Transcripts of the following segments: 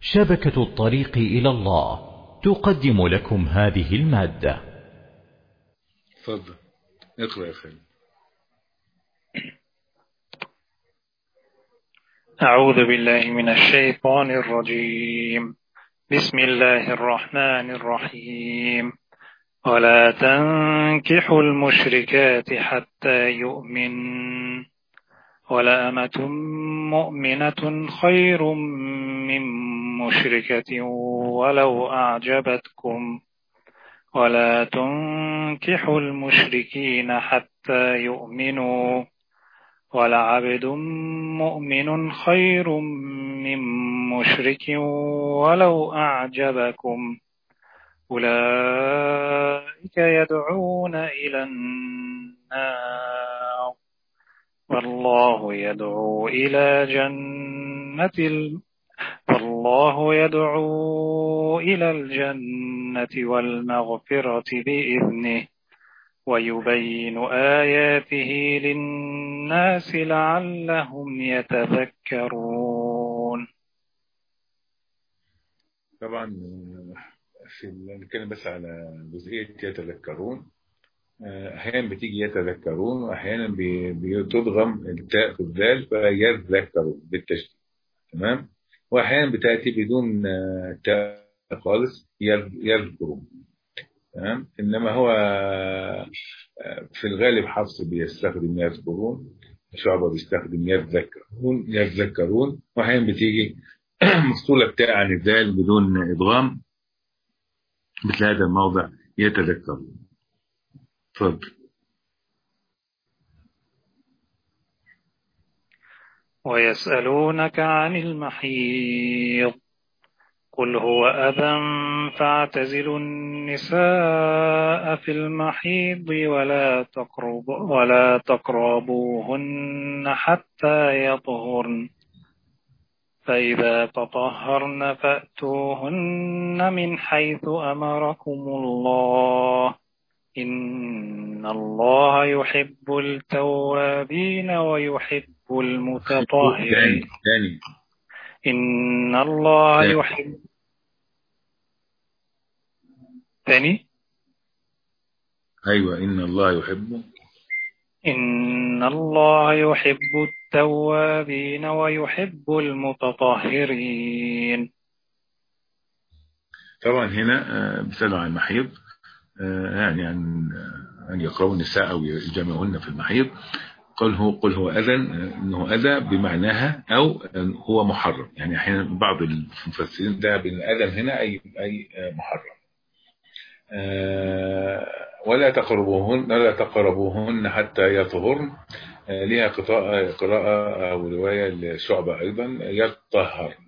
شبكة الطريق إلى الله تقدم لكم هذه المادة تفضل اقرأ يا خالد أعوذ بالله من الشيطان الرجيم بسم الله الرحمن الرحيم ولا تنكحوا المشركات حتى يؤمن ولأمة مؤمنة خير من مشركة ولو أعجبتكم ولا تنكحوا المشركين حتى يؤمنوا ولعبد مؤمن خير من مشرك ولو أعجبكم أولئك يدعون إلى النار والله يدعو إلى جنة ال... والله يدعو إلى الجنة والمغفرة بإذنه ويبين آياته للناس لعلهم يتذكرون طبعا في نتكلم بس على جزئية يتذكرون أحيانا بتيجي يتذكرون وأحيانا بتضغم التاء في الذال فيذكرون بالتشديد تمام وأحيانا بتأتي بدون تاء خالص يذكرون تمام إنما هو في الغالب حفص بيستخدم يذكرون شعبة بيستخدم يذكرون يذكرون وأحيانا بتيجي مفصولة بتاء عن الذال بدون إدغام مثل هذا الموضع يتذكرون تفضل ويسألونك عن المحيض قل هو أذى فاعتزلوا النساء في المحيض ولا تقرب ولا تقربوهن حتى يطهرن فإذا تطهرن فأتوهن من حيث أمركم الله إن الله يحب التوابين ويحب المتطهرين إن الله يحب ثاني أيوة إن الله يحب إن الله يحب التوابين ويحب المتطهرين طبعا هنا بيسألوا عن المحيض يعني عن أن يقرأوا النساء أو يجمعهن في المحيض قل هو قل هو أذى إنه أذى بمعناها أو هو محرم يعني أحيانا بعض المفسرين ده بالأذى هنا أي أي محرم ولا تقربوهن ولا تقربوهن حتى يطهرن لها قراءة أو رواية لشعبة أيضا يطهرن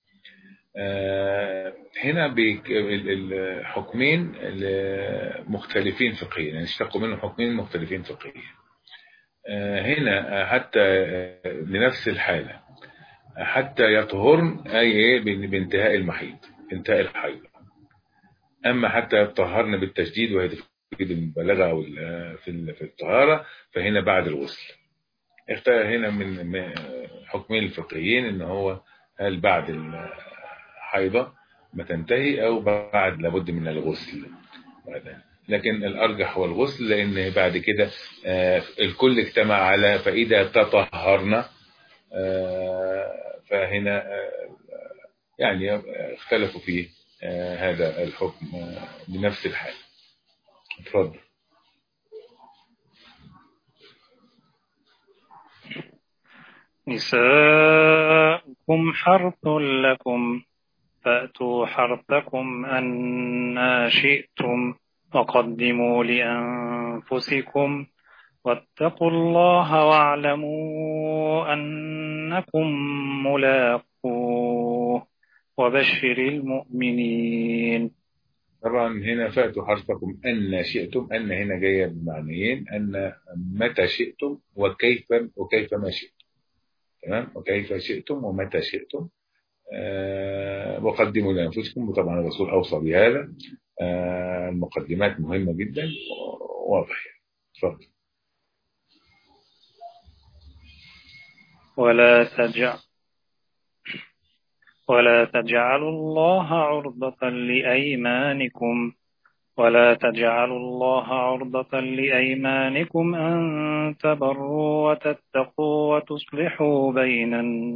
هنا الحكمين مختلفين فقهيا يعني اشتقوا منهم حكمين مختلفين فقهيا هنا حتى لنفس الحالة حتى يطهرن أي بانتهاء المحيض انتهاء الحيض أما حتى يطهرن بالتشديد وهي تفيد المبالغة أو في الطهارة فهنا بعد الغسل اختار هنا من حكمين الفقهيين ان هو هل بعد الحيضة ما تنتهي او بعد لابد من الغسل لكن الارجح هو الغسل لان بعد كده الكل اجتمع على فاذا تطهرنا فهنا يعني اختلفوا في هذا الحكم بنفس الحال اتفضل نساؤكم حرث لكم فأتوا حرثكم أنا شئتم وقدموا لأنفسكم واتقوا الله واعلموا أنكم ملاقوه وبشر المؤمنين طبعا هنا فأتوا حرثكم أن شئتم أن هنا جاية بمعنيين أن متى شئتم وكيف وكيف ما شئتم تمام وكيف شئتم ومتى شئتم أه وقدموا لأنفسكم وطبعا الرسول أوصى بهذا أه المقدمات مهمة جدا واضح تفضل ولا تجعل ولا تجعلوا الله عرضة لأيمانكم ولا تجعلوا الله عرضة لأيمانكم أن تبروا وتتقوا وتصلحوا بين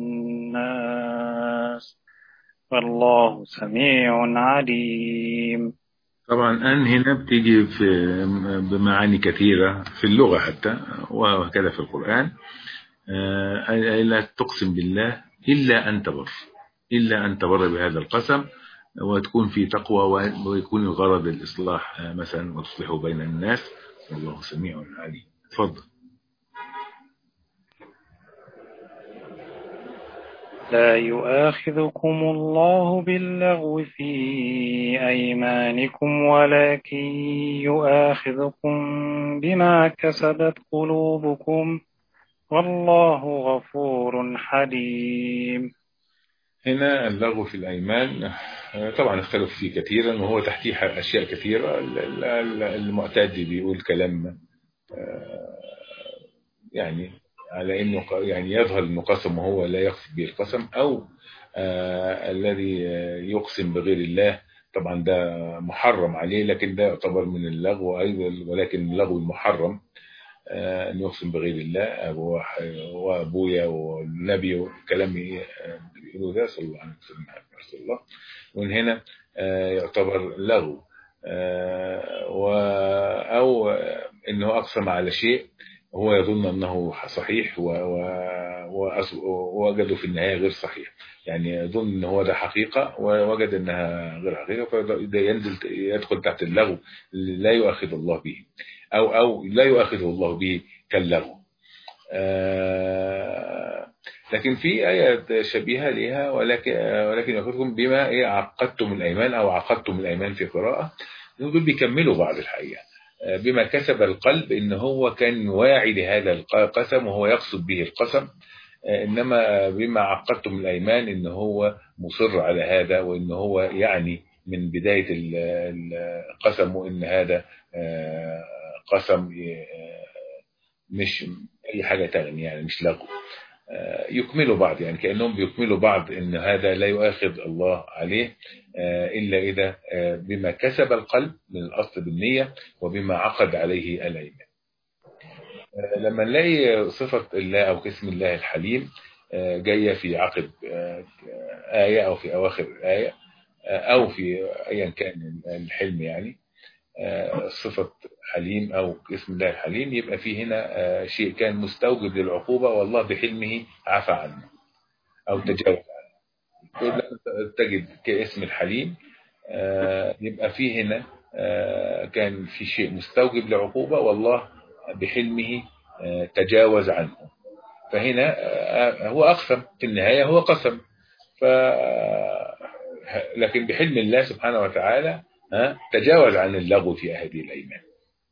الناس والله سميع عليم طبعا أن هنا بتيجي في بمعاني كثيرة في اللغة حتى وهكذا في القرآن لا تقسم بالله إلا أن تبر إلا أن تبر بهذا القسم وتكون في تقوى ويكون الغرض الإصلاح مثلا وتصلحوا بين الناس والله سميع عليم تفضل لا يؤاخذكم الله باللغو في أيمانكم ولكن يؤاخذكم بما كسبت قلوبكم والله غفور حليم هنا اللغو في الأيمان طبعا اختلف فيه كثيرا وهو تحتيه أشياء كثيرة المعتاد بيقول كلام يعني على انه يعني يظهر انه قسم وهو لا يقصد به القسم او آه الذي يقسم بغير الله طبعا ده محرم عليه لكن ده يعتبر من اللغو ايضا ولكن اللغو المحرم آه ان يقسم بغير الله وابويا والنبي والكلام بيقولوا ده صلى الله عليه وسلم رسول الله ومن هنا آه يعتبر لغو او انه اقسم على شيء هو يظن أنه صحيح ووجده في النهاية غير صحيح يعني يظن أن هو ده حقيقة ووجد أنها غير حقيقة فده ينزل يدخل تحت اللغو لا يؤاخذ الله به أو أو لا يؤاخذه الله به كاللغو لكن في آية شبيهة لها ولكن ولكن يأخذكم بما إيه عقدتم الأيمان أو عقدتم الأيمان في قراءة دول بيكملوا بعض الحقيقة بما كسب القلب ان هو كان واعي لهذا القسم وهو يقصد به القسم انما بما عقدتم الايمان ان هو مصر على هذا وان هو يعني من بداية القسم وان هذا قسم مش اي حاجة تغني يعني مش لغو يكملوا بعض يعني كأنهم بيكملوا بعض ان هذا لا يؤاخذ الله عليه إلا إذا بما كسب القلب من الأصل بالنية وبما عقد عليه الأيمان لما نلاقي صفة الله أو اسم الله الحليم جاية في عقب آية أو في أواخر آية أو في أيا كان الحلم يعني صفة حليم أو اسم الله الحليم يبقى في هنا شيء كان مستوجب للعقوبة والله بحلمه عفى عنه أو تجاوز عنه تجد كاسم الحليم يبقى في هنا كان في شيء مستوجب لعقوبة والله بحلمه تجاوز عنه فهنا هو أقسم في النهاية هو قسم ف لكن بحلم الله سبحانه وتعالى تجاوز عن اللغو في هذه الأيمان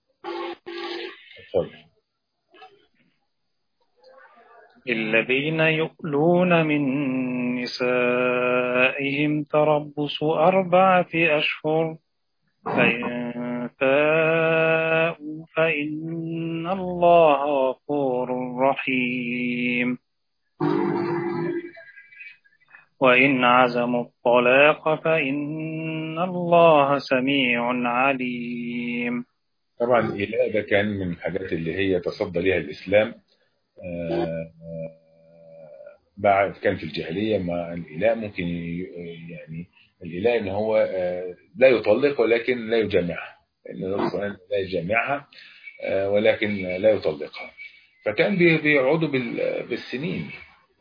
الذين يؤلون من نسائهم تربص أربعة أشهر فإن فاءوا فإن الله غفور رحيم وإن عزموا الطلاق فإن الله سميع عليم طبعا الإله ده كان من الحاجات اللي هي تصدى لها الإسلام بعد كان في الجاهلية مع الإله ممكن يعني الإله إن هو لا يطلق ولكن لا يجمعها لأن القرآن لا يجمعها ولكن لا يطلقها فكان بيقعدوا بالسنين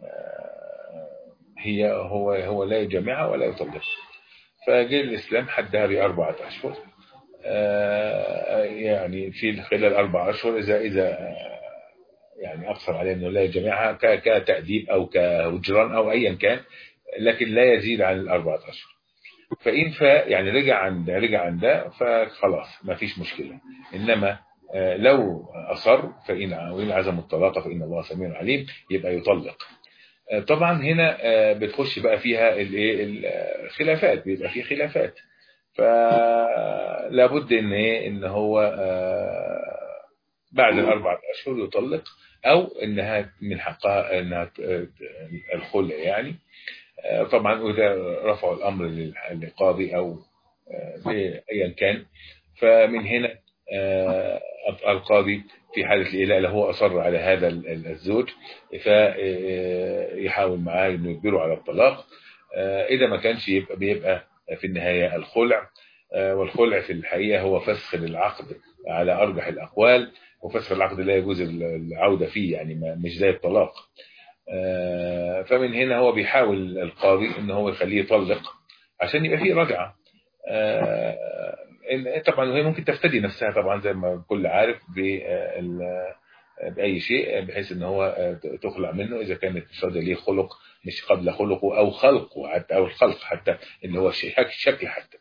هي هو هو لا يجمعها ولا يطلقها فجاء الإسلام حدها بأربعة أشهر يعني في خلال أربع أشهر إذا إذا يعني أقصر عليه أنه لا يجمعها كتأديب أو كهجران أو أيا كان لكن لا يزيد عن الأربعة أشهر فإن فاء يعني رجع عن ده رجع عن ده فخلاص ما فيش مشكلة إنما لو أصر فإن وإن عزم الطلاق فإن الله سميع عليم يبقى يطلق طبعا هنا بتخش بقى فيها الخلافات بيبقى في خلافات فلا بد ان ايه ان هو بعد الاربعة اشهر يطلق او انها من حقها انها الخلع يعني طبعا وإذا رفعوا الأمر للقاضي أو أيا كان فمن هنا القاضي في حالة الإله لو هو أصر على هذا الزوج فيحاول معاه إنه يجبره على الطلاق إذا ما كانش يبقى بيبقى في النهاية الخلع والخلع في الحقيقة هو فسخ للعقد على أرجح الأقوال وفسخ العقد لا يجوز العودة فيه يعني مش زي الطلاق فمن هنا هو بيحاول القاضي ان هو يخليه يطلق عشان يبقى فيه رجعة طبعا وهي ممكن تفتدي نفسها طبعا زي ما الكل عارف بأي شيء بحيث ان هو تخلع منه اذا كانت مش ليه خلق مش قبل خلقه او خلقه حتى او الخلق حتى اللي هو الشكل حتى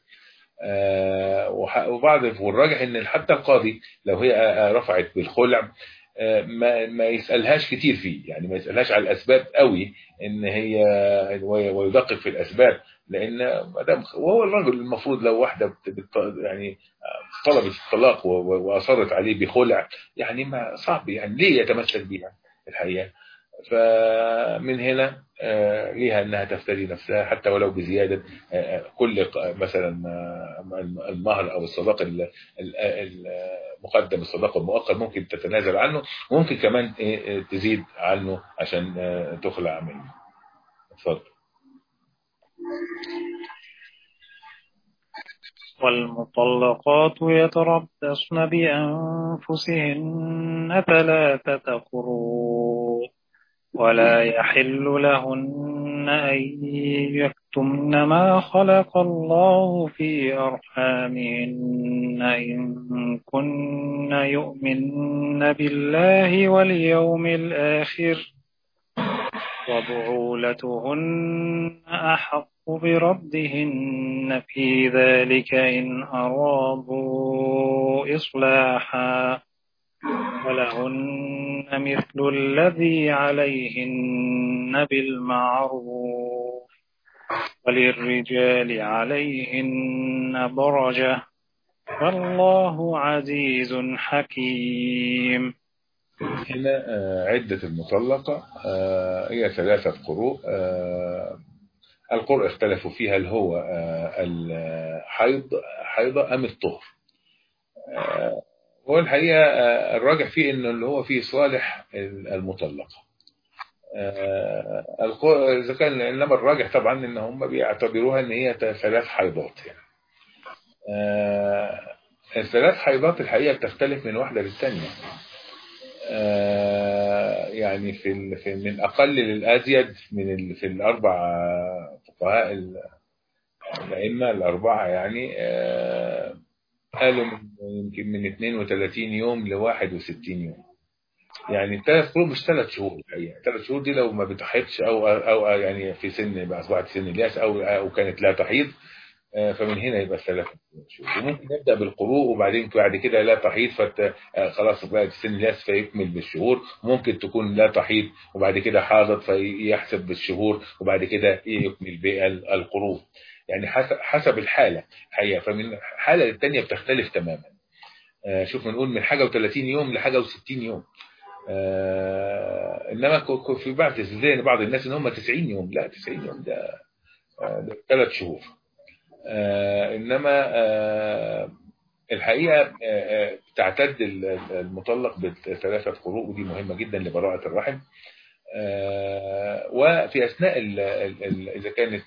وبعض والراجح ان حتى القاضي لو هي رفعت بالخلع ما ما يسالهاش كتير فيه يعني ما يسالهاش على الاسباب قوي ان هي ويدقق في الاسباب لان وهو الرجل المفروض لو واحده يعني طلبت الطلاق واصرت عليه بخلع يعني ما صعب يعني ليه يتمسك بها الحقيقه فمن هنا ليها انها تفتدي نفسها حتى ولو بزياده كل مثلا المهر او الصداق المقدم الصداق المؤقت ممكن تتنازل عنه وممكن كمان تزيد عنه عشان تخلع منه اتفضل والمطلقات يتربصن بأنفسهن ثلاثة قروء ولا يحل لهن أن يكتمن ما خلق الله في أرحامهن إن كن يؤمن بالله واليوم الآخر وبعولتهن أحق بردهن في ذلك إن أرادوا إصلاحا ولهن مثل الذي عليهن بالمعروف وللرجال عليهن درجة والله عزيز حكيم هنا عدة المطلقة هي ثلاثة قروء القرء اختلفوا فيها هل هو الحيض حيضة أم الطهر هو الحقيقة الراجح فيه انه اللي هو فيه صالح المطلقة إذا كان إنما الراجح طبعا إن هم بيعتبروها إن هي ثلاث حيضات يعني الثلاث حيضات الحقيقة بتختلف من واحدة للثانية يعني في في من أقل للأزيد من في الأربع فقهاء الأئمة الأربعة يعني قالوا يمكن من 32 يوم ل 61 يوم يعني ثلاث قروء مش ثلاث شهور الحقيقه ثلاث شهور دي لو ما بتحيضش او او يعني في سن اصبحت سن الياس او او كانت لا تحيض فمن هنا يبقى ثلاث شهور وممكن نبدا بالقروء وبعدين بعد كده لا تحيض فت خلاص بقى سن الياس فيكمل بالشهور ممكن تكون لا تحيض وبعد كده حاضت فيحسب بالشهور وبعد كده يكمل بالقروء يعني حسب حسب الحالة حقيقة فمن حالة للتانية بتختلف تماما شوف بنقول من حاجة و30 يوم لحاجة و60 يوم انما في بعض زي بعض الناس ان هم 90 يوم لا 90 يوم ده ده ثلاث شهور انما الحقيقة تعتد المطلق بثلاثة قروء ودي مهمة جدا لبراءة الرحم وفي أثناء ال ال إذا كانت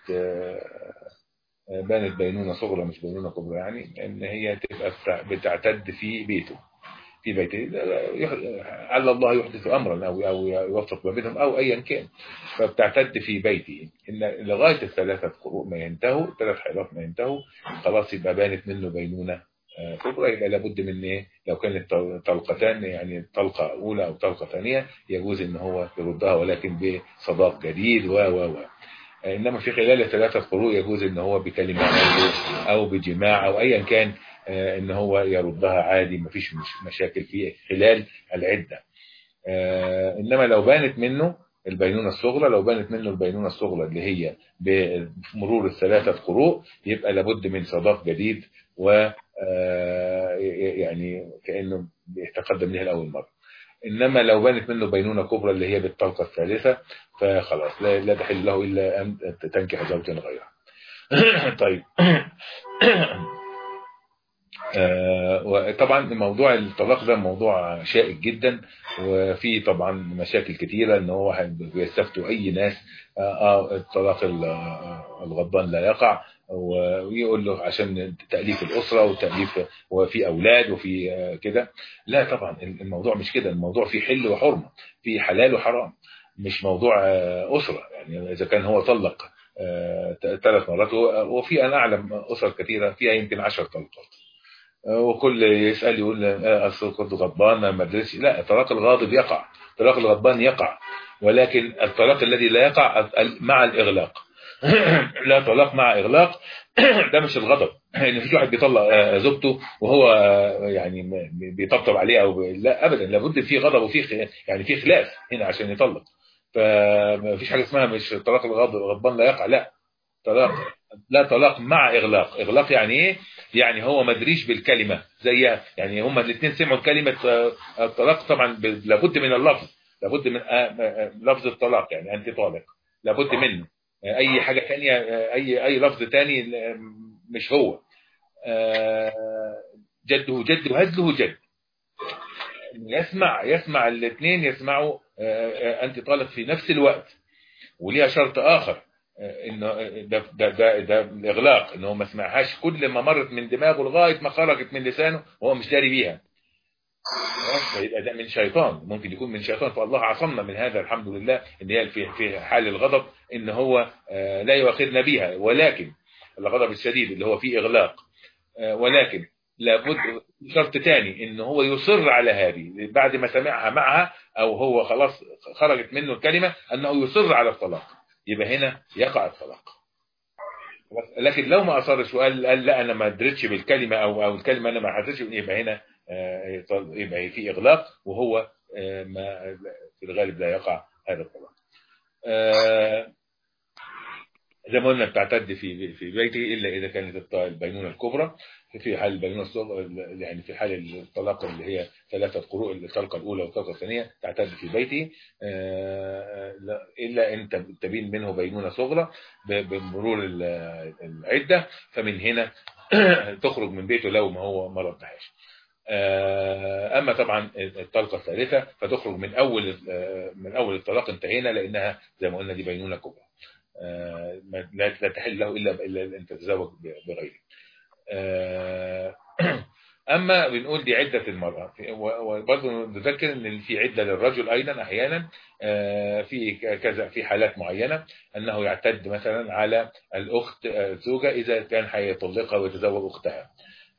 بانت بينونة صغرى مش بينونة كبرى يعني ان هي تبقى بتعتد في بيته في بيته على الله يحدث امرا او او يوفق ما بينهم او ايا كان فبتعتد في بيته ان لغايه الثلاثه قروء ما ينتهوا ثلاث حيضات ما ينتهوا خلاص يبقى بانت منه بينونه كبرى يبقى لابد من ايه لو كانت طلقتان يعني طلقه اولى او طلقه ثانيه يجوز ان هو يردها ولكن بصداق جديد و و و انما في خلال الثلاثه قروء يجوز ان هو بكلمه او بجماع او ايا كان ان هو يردها عادي مفيش مشاكل فيه خلال العده انما لو بانت منه البينونة الصغرى لو بانت منه البينونة الصغرى اللي هي بمرور الثلاثة قروء يبقى لابد من صداق جديد و يعني كأنه يتقدم لها لأول مرة انما لو بانت منه بينونه كبرى اللي هي بالطلقه الثالثه فخلاص لا, لا تحل له الا ان تنكح زوجا غيره طيب آه وطبعا موضوع الطلاق ده موضوع شائك جدا وفي طبعا مشاكل كتيره ان هو بيستفتوا اي ناس اه, آه الطلاق الغضبان لا يقع ويقول له عشان تأليف الأسرة وتأليف وفي أولاد وفي كده لا طبعا الموضوع مش كده الموضوع في حل وحرمة في حلال وحرام مش موضوع أسرة يعني إذا كان هو طلق ثلاث مرات وفي أنا أعلم أسر كثيرة فيها يمكن عشر طلقات وكل يسأل يقول أصل كنت غضبان ما ادريش لا الطلاق الغاضب يقع الطلاق الغضبان يقع ولكن الطلاق الذي لا يقع مع الإغلاق لا طلاق مع اغلاق ده مش الغضب ان يعني في واحد بيطلق زوجته وهو يعني بيطبطب عليها او لا ابدا لابد في غضب وفي يعني في خلاف هنا عشان يطلق فما فيش حاجه اسمها مش طلاق الغضب الغضبان لا يقع لا طلاق لا طلاق مع اغلاق اغلاق يعني ايه يعني هو ما ادريش بالكلمه زيها يعني هما الاثنين سمعوا كلمه الطلاق طبعا لابد من اللفظ لابد من لفظ الطلاق يعني انت طالق لابد منه اي حاجه ثانيه اي اي لفظ ثاني مش هو جده جد وهزله جد يسمع يسمع الاثنين يسمعوا انت طالق في نفس الوقت وليها شرط اخر انه ده ده ده, ده الاغلاق انه ما سمعهاش كل ما مرت من دماغه لغايه ما خرجت من لسانه وهو مش داري بيها يبقى ده من شيطان ممكن يكون من شيطان فالله عصمنا من هذا الحمد لله ان هي في في حال الغضب ان هو لا يؤاخذنا بها ولكن الغضب الشديد اللي هو فيه اغلاق ولكن لابد شرط تاني ان هو يصر على هذه بعد ما سمعها معها او هو خلاص خرجت منه الكلمه انه يصر على الطلاق يبقى هنا يقع الطلاق لكن لو ما اصرش وقال قال لا انا ما ادريتش بالكلمه او او الكلمه انا ما حسيتش يبقى هنا يبقى في اغلاق وهو ما في الغالب لا يقع هذا الطلاق زي ما قلنا بتعتد في في بيته الا اذا كانت البينونه الكبرى في حال البينونه الصغرى يعني في حال الطلاق اللي هي ثلاثه قروء الطلقه الاولى والطلقه الثانيه تعتد في بيته الا ان تبين منه بينونه صغرى بمرور العده فمن هنا تخرج من بيته لو ما هو ما ردهاش اما طبعا الطلقه الثالثه فتخرج من اول من اول الطلاق انتهينا لانها زي ما قلنا دي بينونه كبرى لا تحل له الا الا ان تتزوج بغيره اما بنقول دي عده المراه وبرضه نذكر ان في عده للرجل ايضا احيانا في كذا في حالات معينه انه يعتد مثلا على الاخت الزوجه اذا كان هيطلقها ويتزوج اختها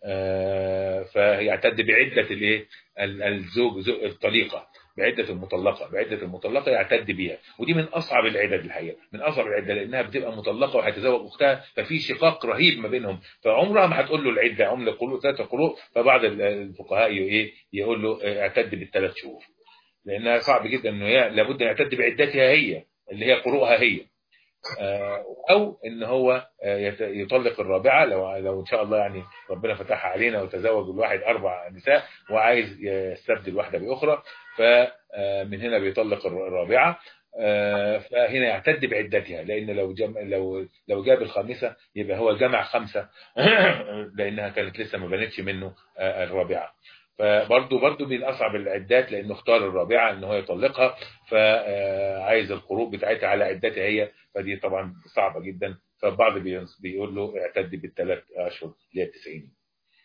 فيعتد بعده الايه الزوج الطليقه بعده المطلقه بعده المطلقه يعتد بيها ودي من اصعب العدد الحقيقه من اصعب العده لانها بتبقى مطلقه وهتزوج اختها ففي شقاق رهيب ما بينهم فعمرها ما هتقول له العده عمر قروء ثلاثه قروء فبعض الفقهاء ايه يقول له اعتد بالثلاث شهور لانها صعب جدا انه هي لابد ان يعتد بعدتها هي اللي هي قروءها هي او ان هو يطلق الرابعه لو لو ان شاء الله يعني ربنا فتحها علينا وتزوج الواحد اربع نساء وعايز يستبدل واحده باخرى فمن هنا بيطلق الرابعه فهنا يعتد بعدتها لان لو جم لو لو جاب الخامسه يبقى هو جمع خمسه لانها كانت لسه ما بنتش منه الرابعه فبرضه برضه من اصعب العدات لانه اختار الرابعه ان هو يطلقها فعايز القروء بتاعتها على عدتها هي فدي طبعا صعبه جدا فالبعض بيقول له اعتد بالثلاث اشهر اللي هي 90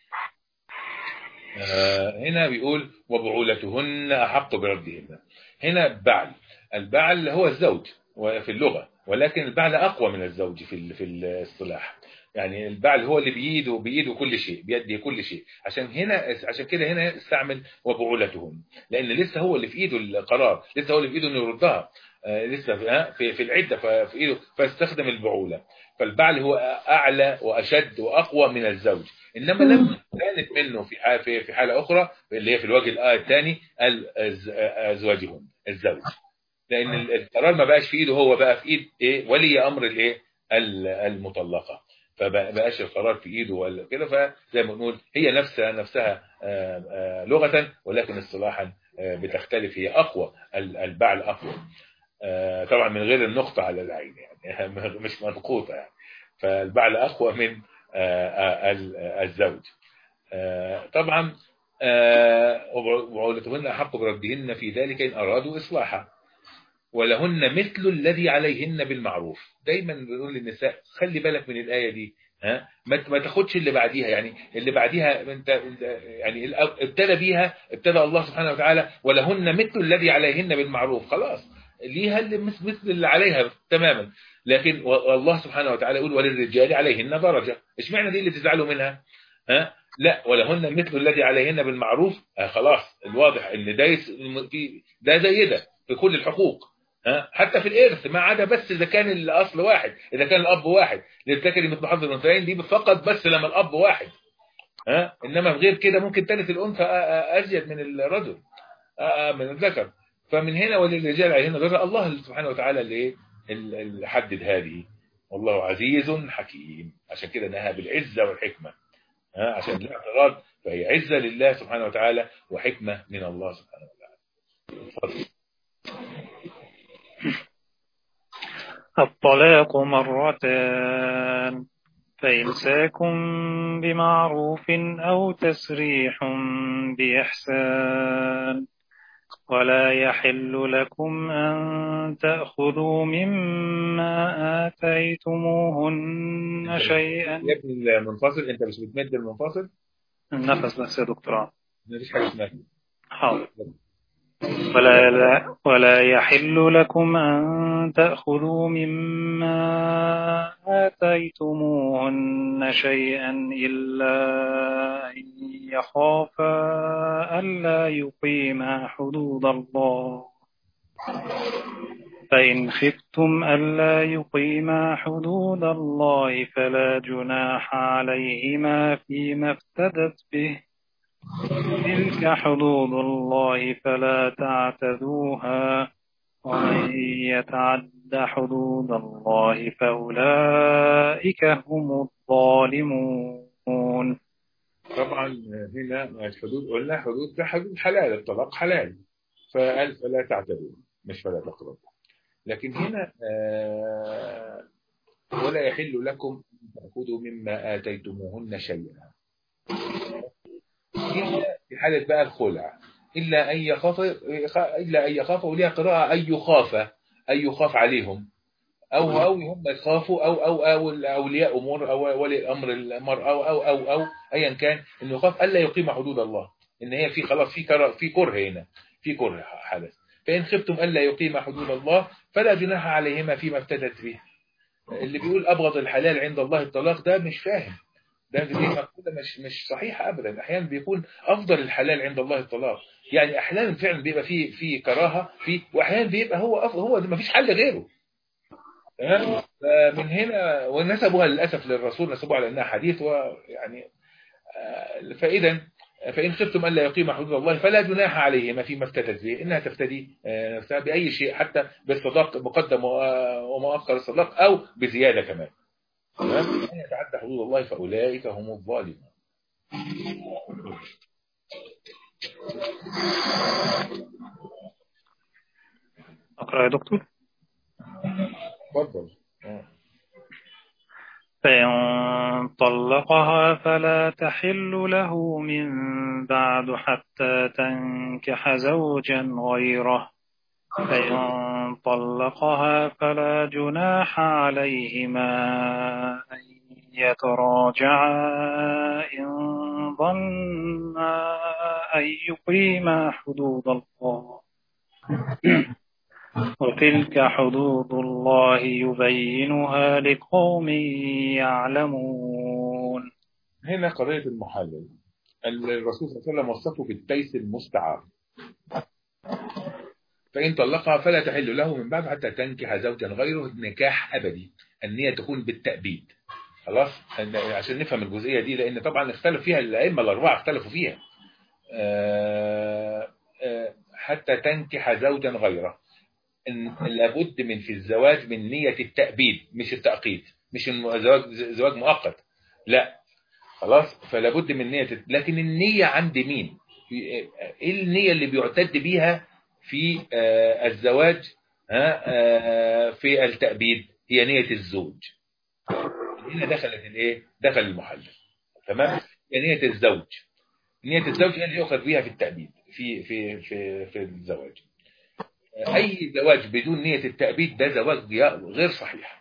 هنا بيقول وبعولتهن احق بردهن هنا بعل البعل هو الزوج في اللغه ولكن البعل اقوى من الزوج في في الاصطلاح يعني البعل هو اللي بايده بايده كل شيء بيده كل شيء عشان هنا عشان كده هنا استعمل وبعولتهم لان لسه هو اللي في ايده القرار لسه هو اللي في ايده انه يردها لسه في في العده في ايده فاستخدم البعوله فالبعل هو اعلى واشد واقوى من الزوج انما لما كانت منه في حاله في حاله اخرى اللي هي في الوجه الايه الثاني ازواجهم الزوج لان القرار ما بقاش في ايده هو بقى في ايد ايه ولي امر الايه المطلقه فبقاش القرار في ايده ولا كده فزي ما بنقول هي نفسها نفسها لغه ولكن اصطلاحا بتختلف هي أقوى البعل أقوى طبعا من غير النقطة على العين يعني مش منقوطة يعني فالبعل أقوى من الزوج طبعا وعولتهن أحق بردهن في ذلك إن أرادوا إصلاحا ولهن مثل الذي عليهن بالمعروف دايما بنقول للنساء خلي بالك من الآية دي ها ما تاخدش اللي بعديها يعني اللي بعديها انت يعني ابتدى بيها ابتدى الله سبحانه وتعالى ولهن مثل الذي عليهن بالمعروف خلاص ليها اللي مثل اللي عليها تماما لكن الله سبحانه وتعالى يقول وللرجال عليهن درجة اشمعنى دي اللي تزعلوا منها ها لا ولهن مثل الذي عليهن بالمعروف آه خلاص الواضح ان ده في ده زي ده في كل الحقوق ها حتى في الارث ما عدا بس اذا كان الاصل واحد اذا كان الاب واحد للذكر مثل حظ الانثيين دي فقط بس لما الاب واحد ها انما غير كده ممكن تلت الانثى ازيد من الرجل من الذكر فمن هنا وللرجال عليهن درجه الله سبحانه وتعالى اللي اللي حدد هذه والله عزيز حكيم عشان كده نهى بالعزه والحكمه ها عشان الاعتراض فهي عزه لله سبحانه وتعالى وحكمه من الله سبحانه وتعالى اتفضل الطلاق مرتان فإمساكم بمعروف أو تسريح بإحسان ولا يحل لكم أن تأخذوا مما آتيتموهن شيئا يا ابني المنفصل انت مش بتمد المنفصل النفس بس يا دكتور مفيش حاجه اسمها حاضر ولا, لا ولا يحل لكم أن تأخذوا مما آتيتموهن شيئا إلا أن يخافا ألا يقيما حدود الله فإن خفتم ألا يقيما حدود الله فلا جناح عليهما فيما افتدت به تلك حدود الله فلا تعتدوها ومن يتعد حدود الله فأولئك هم الظالمون طبعا هنا الحدود قلنا حدود كحدود حلال الطلاق حلال فقال فلا تعتدوا مش فلا تقربوا لكن هنا آه ولا يحل لكم أن تأخذوا مما آتيتموهن شيئا إلا في حالة بقى الخلع إلا أن يخاف إلا أن يخاف وليها قراءة أن يخاف أن يخاف عليهم أو أو هم يخافوا أو أو أو الأولياء أمور أو ولي الأمر المرأة أو أو أو أو أيا كان إنه يخاف ألا يقيم حدود الله إن هي في خلاص في كره في كره هنا في كره حدث فإن خفتم ألا يقيم حدود الله فلا جناح عليهما فيما افتدت به اللي بيقول أبغض الحلال عند الله الطلاق ده مش فاهم ده دي مقولة مش مش صحيحة أبدا أحيانا بيكون أفضل الحلال عند الله الطلاق يعني أحيانا فعلا بيبقى فيه في كراهة في وأحيانا بيبقى هو أفضل هو ما فيش حل غيره من هنا ونسبوها للأسف للرسول نسبوها على أنها حديث ويعني فإذا فإن خفتم ألا يقيم حدود الله فلا جناح عليهما فيما افتدت به إنها تفتدي نفسها بأي شيء حتى بالصداق مقدم ومؤخر الصداق أو بزيادة كمان تمام من يتعدى حدود الله فأولئك هم الظالمون أقرأ يا دكتور تفضل فإن طلقها فلا تحل له من بعد حتى تنكح زوجا غيره فإن طلقها فلا جناح عليهما أن يتراجعا إن ظنا أن يقيما حدود الله وتلك حدود الله يبينها لقوم يعلمون هنا قضية المحلل الرسول صلى الله عليه وسلم وصفه بالتيس المستعار فإن طلقها فلا تحل له من بعد حتى تنكح زوجا غيره نكاح أبدي النية تكون بالتأبيد خلاص عشان نفهم الجزئية دي لأن طبعا اختلف فيها الأئمة الأربعة اختلفوا فيها حتى تنكح زوجا غيره إن لابد من في الزواج من نية التأبيد مش التأقيد مش الزواج زواج مؤقت لا خلاص فلا بد من نية لكن النية عند مين في- ايه النية اللي بيعتد بيها في آه، الزواج ها آه، في التأبيد هي نية الزوج هنا دخلت الايه دخل المحلل تمام هي نية الزوج نية الزوج هي اللي يؤخذ بها في التأبيد في في في في الزواج اي زواج بدون نية التأبيد ده زواج غير صحيح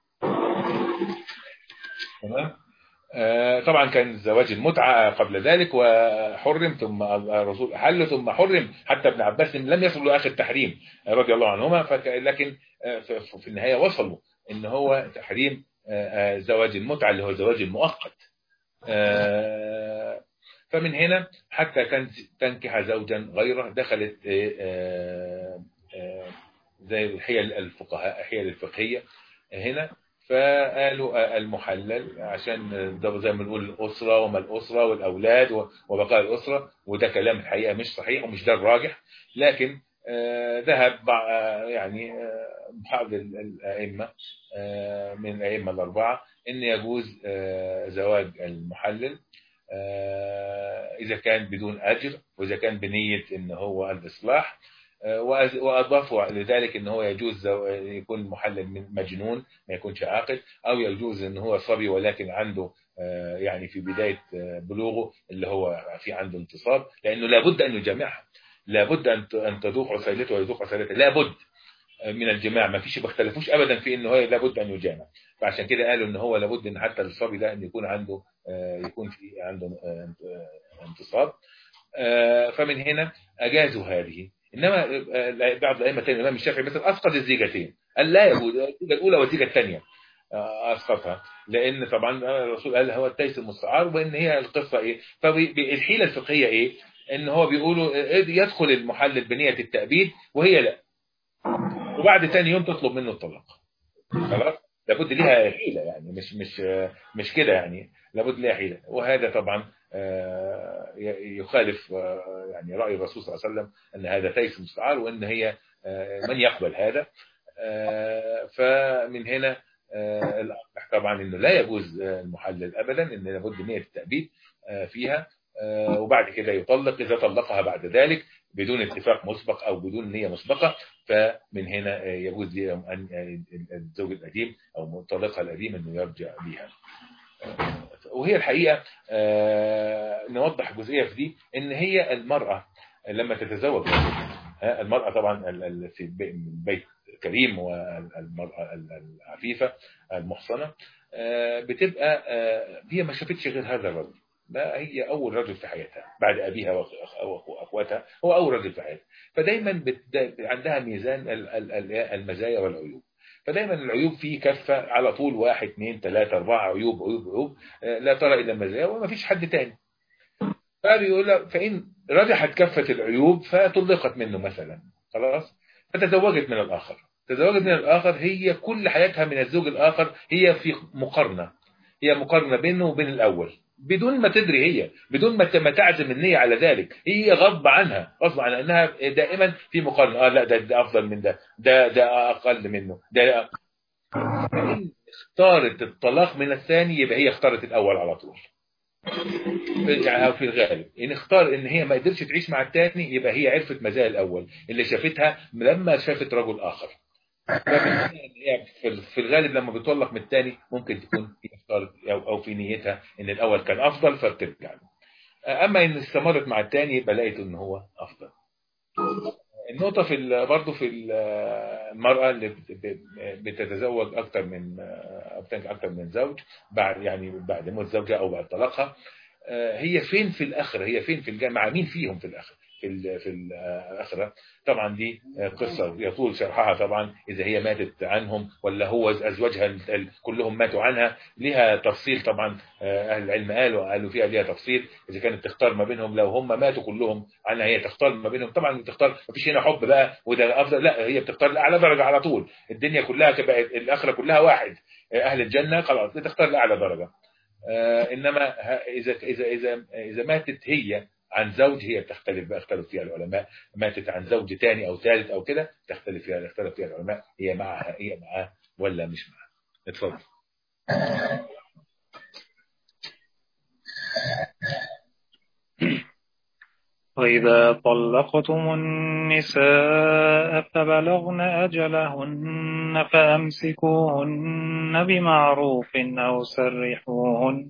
تمام آه، طبعا كان زواج المتعة قبل ذلك وحرم ثم الرسول أحل ثم حرم حتى ابن عباس لم يصلوا لآخر التحريم آه، رضي الله عنهما فك- لكن آه، في في النهاية وصلوا إن هو تحريم آه، آه، زواج المتعة اللي هو الزواج المؤقت آه، فمن هنا حتى كان تنكح زوجا غيره دخلت آه، آه، آه، زي الحيل الفقهاء الحيل الفقهية هنا فقالوا المحلل عشان ده زي ما بنقول الأسرة وما الأسرة والأولاد و- وبقاء الأسرة وده كلام الحقيقة مش صحيح ومش ده الراجح لكن آه، ذهب بع- آه، يعني آه، بعض ال- الأئمة آه، من الأئمة الأربعة إن يجوز آه، زواج المحلل آه، إذا كان بدون أجر وإذا كان بنية إن هو الإصلاح آه، وأز- وأضافوا لذلك إن هو يجوز زو- يكون المحلل من مجنون ما يكونش عاقل أو يجوز إن هو صبي ولكن عنده آه، يعني في بداية آه، بلوغه اللي هو في عنده انتصاب لأنه لابد أن يجامعها لابد أن ت- أن تذوق عسيلته ويذوق عسيلته لابد من الجماع ما فيش ما اختلفوش ابدا في ان هو لابد ان يجامع فعشان كده قالوا ان هو لابد ان حتى الصبي ده ان يكون عنده آه، يكون في عنده آه، آه، انتصاب آه، فمن هنا اجازوا هذه انما آه، بعض الائمه الثانيه الامام الشافعي مثلا اسقط الزيجتين قال لا يجوز الزيجه الاولى والزيجه الثانيه آه، اسقطها لان طبعا الرسول قال هو التيس المستعار وان هي القصه ايه فالحيله الفقهيه ايه ان هو بيقولوا آه، يدخل المحلل بنيه التابيد وهي لا وبعد ثاني يوم تطلب منه الطلاق خلاص لابد ليها حيله يعني مش مش آه، مش كده يعني لابد ليها حيله وهذا طبعا آه، ي- يخالف آه، يعني راي الرسول صلى الله عليه وسلم ان هذا تيس مستعار وان هي آه، من يقبل هذا آه، فمن هنا آه، الأرجح طبعا انه لا يجوز آه، المحلل ابدا ان لابد نيه التأبيد آه، فيها آه، وبعد كده يطلق اذا طلقها بعد ذلك بدون اتفاق مسبق او بدون نيه مسبقه فمن هنا آه، يجوز لهم ان آه، الزوج القديم او مطلقها القديم انه يرجع بها آه، وهي الحقيقه آه، نوضح جزئيه في دي ان هي المراه لما تتزوج ها، المرأة طبعا ال- ال- في البي- البيت الكريم والمرأة ال- العفيفة المحصنة آه، بتبقى آه، هي ما شافتش غير هذا الرجل ما هي أول رجل في حياتها بعد أبيها وأخ- وأخواتها هو أول رجل في حياتها فدايما بت- عندها ميزان ال- ال- ال- المزايا والعيوب فدايما العيوب فيه كفة على طول واحد اثنين ثلاثة أربعة عيوب عيوب عيوب آه، لا ترى إلا المزايا وما فيش حد تاني فبيقول لك فإن رجحت كفة العيوب فطلقت منه مثلا خلاص فتزوجت من الآخر تزوجت من الآخر هي كل حياتها من الزوج الآخر هي في مقارنة هي مقارنة بينه وبين الأول بدون ما تدري هي بدون ما ما تعزم النية على ذلك هي غصب عنها غصب عنها انها دائما في مقارنة اه لا ده, ده افضل من ده ده ده اقل منه ده فإن اختارت الطلاق من الثاني يبقى هي اختارت الاول على طول يعني في الغالب ان اختار ان هي ما قدرتش تعيش مع الثاني يبقى هي عرفت مزايا الاول اللي شافتها لما شافت رجل اخر هي في الغالب لما بتطلق من الثاني ممكن تكون هي اختارت او أو في نيتها ان الاول كان افضل فبترجع له اما ان استمرت مع الثاني يبقى لقيت ان هو افضل النقطة في ال- برضه في ال- المرأة اللي بت- ب- بتتزوج أكتر من أو بتنكح أكتر من زوج بعد يعني بعد موت زوجها أو بعد طلاقها آه، هي فين في الآخرة هي فين في الجنة مع مين فيهم في الآخرة في ال- في الآخرة طبعا دي آه، قصة يطول شرحها طبعا إذا هي ماتت عنهم ولا هو أزواجها ال- ال- كلهم ماتوا عنها لها تفصيل طبعا آه، أهل العلم قالوا قالوا فيها ليها تفصيل إذا كانت تختار ما بينهم لو هم ماتوا كلهم عنها هي تختار ما بينهم طبعا بتختار مفيش هنا حب بقى وده أفضل لا هي بتختار الأعلى درجة على طول الدنيا كلها تبقى الآخرة كلها واحد آه، أهل الجنة خلاص بتختار الأعلى درجة آه، انما ه- اذا اذا اذا اذا ماتت هي عن زوج هي بتختلف بقى اختلف فيها العلماء ماتت عن زوج تاني او ثالث او كده تختلف فيها اختلف فيها العلماء هي معها هي معاه ولا مش معاه اتفضل وإذا طلقتم النساء فبلغن أجلهن فأمسكوهن بمعروف أو سرحوهن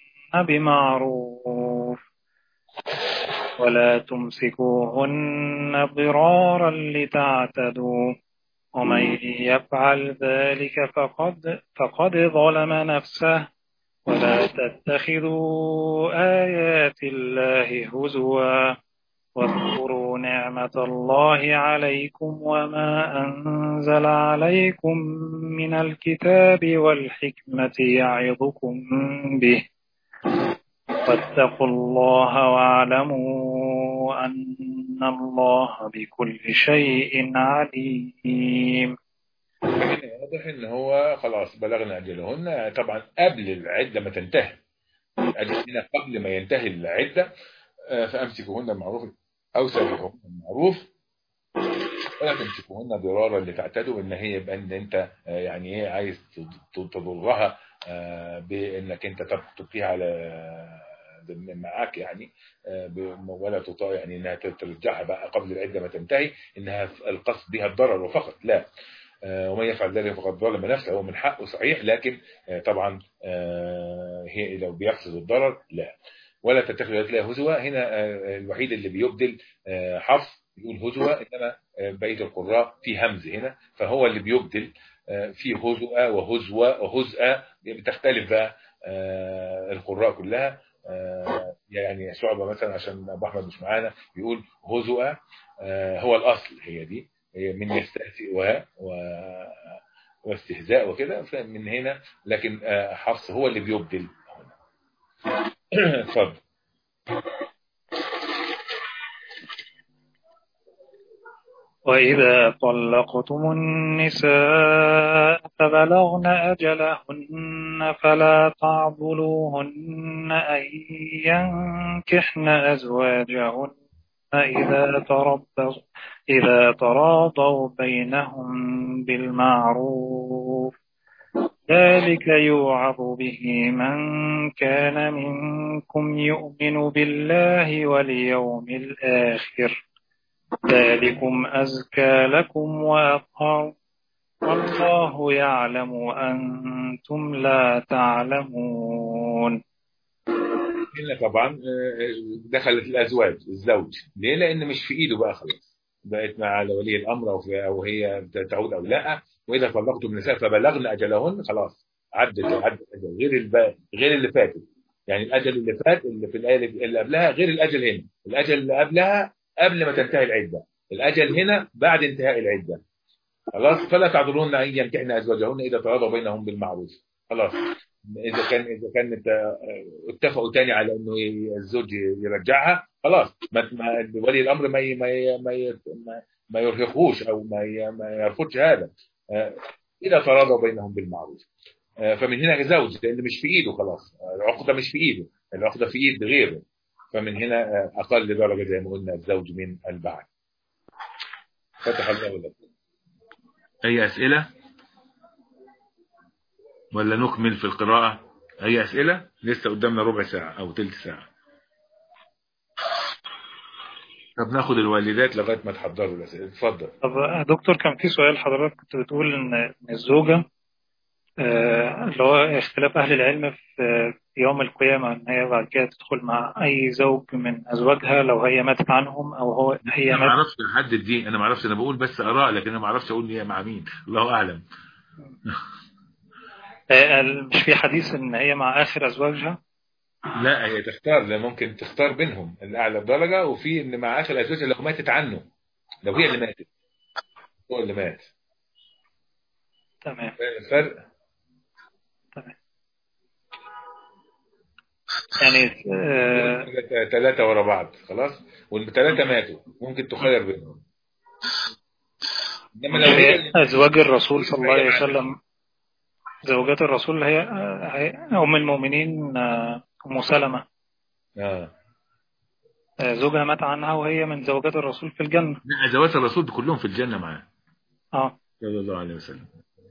بمعروف ولا تمسكوهن ضرارا لتعتدوا ومن يفعل ذلك فقد, فقد ظلم نفسه ولا تتخذوا آيات الله هزوا واذكروا نعمة الله عليكم وما أنزل عليكم من الكتاب والحكمة يعظكم به واتقوا الله واعلموا أن الله بكل شيء عليم واضح ان هو خلاص بلغنا اجلهن طبعا قبل العده ما تنتهي اجلنا قبل ما ينتهي العده فامسكوهن بالمعروف او سرحوهن بالمعروف ولا تمسكوهن ضرارا لتعتدوا ان هي يبقى ان انت يعني ايه عايز تضرها بانك انت تبقيها على معاك يعني ولا تطاع يعني انها ترجعها بقى قبل العده ما تنتهي انها القصد بها الضرر وفقط لا ومن يفعل ذلك فقد ظلم نفسه هو من حقه صحيح لكن طبعا هي لو بيقصد الضرر لا ولا تتخذ آيات الله هزوا هنا الوحيد اللي بيبدل حرف يقول هزوا انما بقيه القراء في همز هنا فهو اللي بيبدل في هزوا وهزوا وهزأ بتختلف بقى القراء كلها يعني شعبة مثلا عشان ابو احمد مش معانا يقول هزوا هو الاصل هي دي من يستهزئ و واستهزاء وكده فمن هنا لكن حفص هو اللي بيبدل اتفضل وإذا طلقتم النساء فبلغن أجلهن فلا تعضلوهن أن ينكحن أزواجهن إذا تربص إذا تراضوا بينهم بالمعروف ذلك يوعظ به من كان منكم يؤمن بالله واليوم الآخر ذلكم أزكى لكم وأطهر والله يعلم وأنتم لا تعلمون هنا طبعا دخلت الازواج الزوج ليه لان مش في ايده بقى خلاص بقت مع ولي الامر او, أو هي تعود او لا واذا طلقتم النساء فبلغن اجلهن خلاص عدت عدت غير الب... غير اللي فاتت يعني الاجل اللي فات اللي في الايه اللي قبلها غير الاجل هنا الاجل اللي قبلها قبل ما تنتهي العده الاجل هنا بعد انتهاء العده خلاص فلا تعذرون ان ينكحن ازواجهن اذا تراضوا بينهم بالمعروف خلاص اذا كان اذا كانت اتفقوا تاني على انه الزوج يرجعها خلاص ما ولي الامر ما ما ما ما يرهقوش او ما ما يرفضش هذا اذا تراضوا بينهم بالمعروف فمن هنا زوج لان مش في ايده خلاص العقده مش في ايده العقده في ايد غيره فمن هنا اقل درجه زي ما قلنا الزوج من البعل فتح الله لك اي اسئله ولا نكمل في القراءة أي أسئلة لسه قدامنا ربع ساعة أو تلت ساعة طب ناخد الوالدات لغاية ما تحضروا الأسئلة اتفضل طب دكتور كان في سؤال حضرتك كنت بتقول إن الزوجة اللي هو اختلاف أهل العلم في يوم القيامة إن هي بعد كده تدخل مع أي زوج من أزواجها لو هي ماتت عنهم أو هو هي أنا ما أعرفش أحدد دي أنا ما أعرفش أنا بقول بس آراء لكن أنا ما أعرفش أقول هي مع مين الله أعلم مش في حديث ان هي مع اخر ازواجها لا هي تختار لا ممكن تختار بينهم الاعلى درجه وفي ان مع اخر ازواجها لو ماتت عنه لو هي اللي ماتت هو اللي مات تمام الفرق تمام يعني آه ثلاثة ورا بعض خلاص والثلاثة ماتوا ممكن تخير بينهم انما لو هي ازواج الرسول صلى الله عليه وسلم زوجات الرسول هي أم المؤمنين أم سلمة آه. زوجها مات عنها وهي من زوجات الرسول في الجنة لا زوجات الرسول كلهم في الجنة معاه اه صلى الله عليه وسلم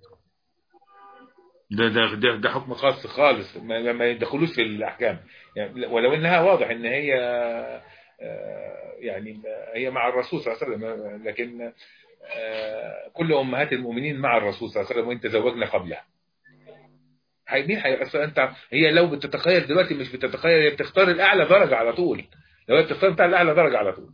ده ده ده, ده حكم خاص خالص ما, ما يدخلوش في الأحكام يعني ولو إنها واضح إن هي يعني هي مع الرسول صلى الله عليه وسلم لكن كل امهات المؤمنين مع الرسول صلى الله عليه وسلم وان تزوجنا قبلها مين هي انت هي لو بتتخيل دلوقتي مش بتتخيل هي بتختار الاعلى درجه على طول لو هي بتختار بتاع الاعلى درجه على طول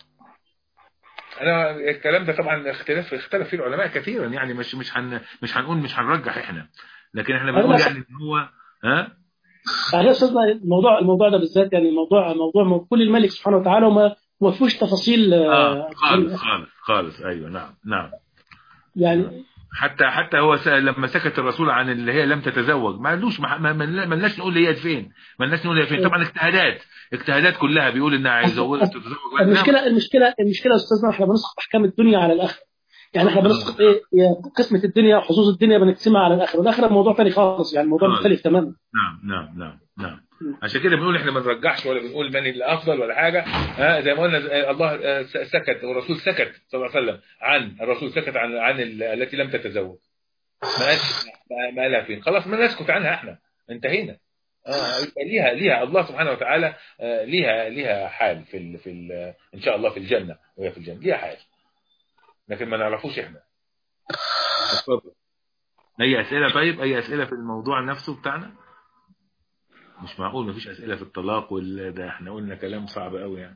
انا الكلام ده طبعا اختلاف اختلف فيه العلماء كثيرا يعني مش مش هن مش هنقول مش هنرجح احنا لكن احنا بنقول يعني ان هو ها يعني استاذنا الموضوع الموضوع ده بالذات يعني موضوع موضوع كل الملك سبحانه وتعالى وما ما فيهوش تفاصيل آه خالص خالص خالص ايوه نعم نعم يعني حتى حتى هو لما سكت الرسول عن اللي هي لم تتزوج ما قالوش ما لناش نقول هي فين ما لناش نقول هي فين طبعا اجتهادات اجتهادات كلها بيقول انها عايزه تتزوج المشكله المشكله المشكله استاذنا احنا بنسقط احكام الدنيا على الاخره يعني احنا بنسقط ايه قسمه الدنيا وحظوظ الدنيا بنقسمها على الاخره والاخره موضوع ثاني خالص يعني موضوع مختلف تماما نعم نعم نعم نعم عشان كده بنقول احنا ما نرجحش ولا بنقول من الافضل ولا حاجه ها زي ما قلنا الله سكت والرسول سكت صلى الله عليه وسلم عن الرسول سكت عن عن التي لم تتزوج ما قالش ما قالها فين خلاص ما نسكت عنها احنا انتهينا آه ليها ليها الله سبحانه وتعالى آه ليها ليها حال في ال في ال ان شاء الله في الجنه وهي في الجنه ليها حال لكن ما نعرفوش احنا اتفضل اي اسئله طيب اي اسئله في الموضوع نفسه بتاعنا مش معقول مفيش اسئله في الطلاق وال ده احنا قلنا كلام صعب قوي يعني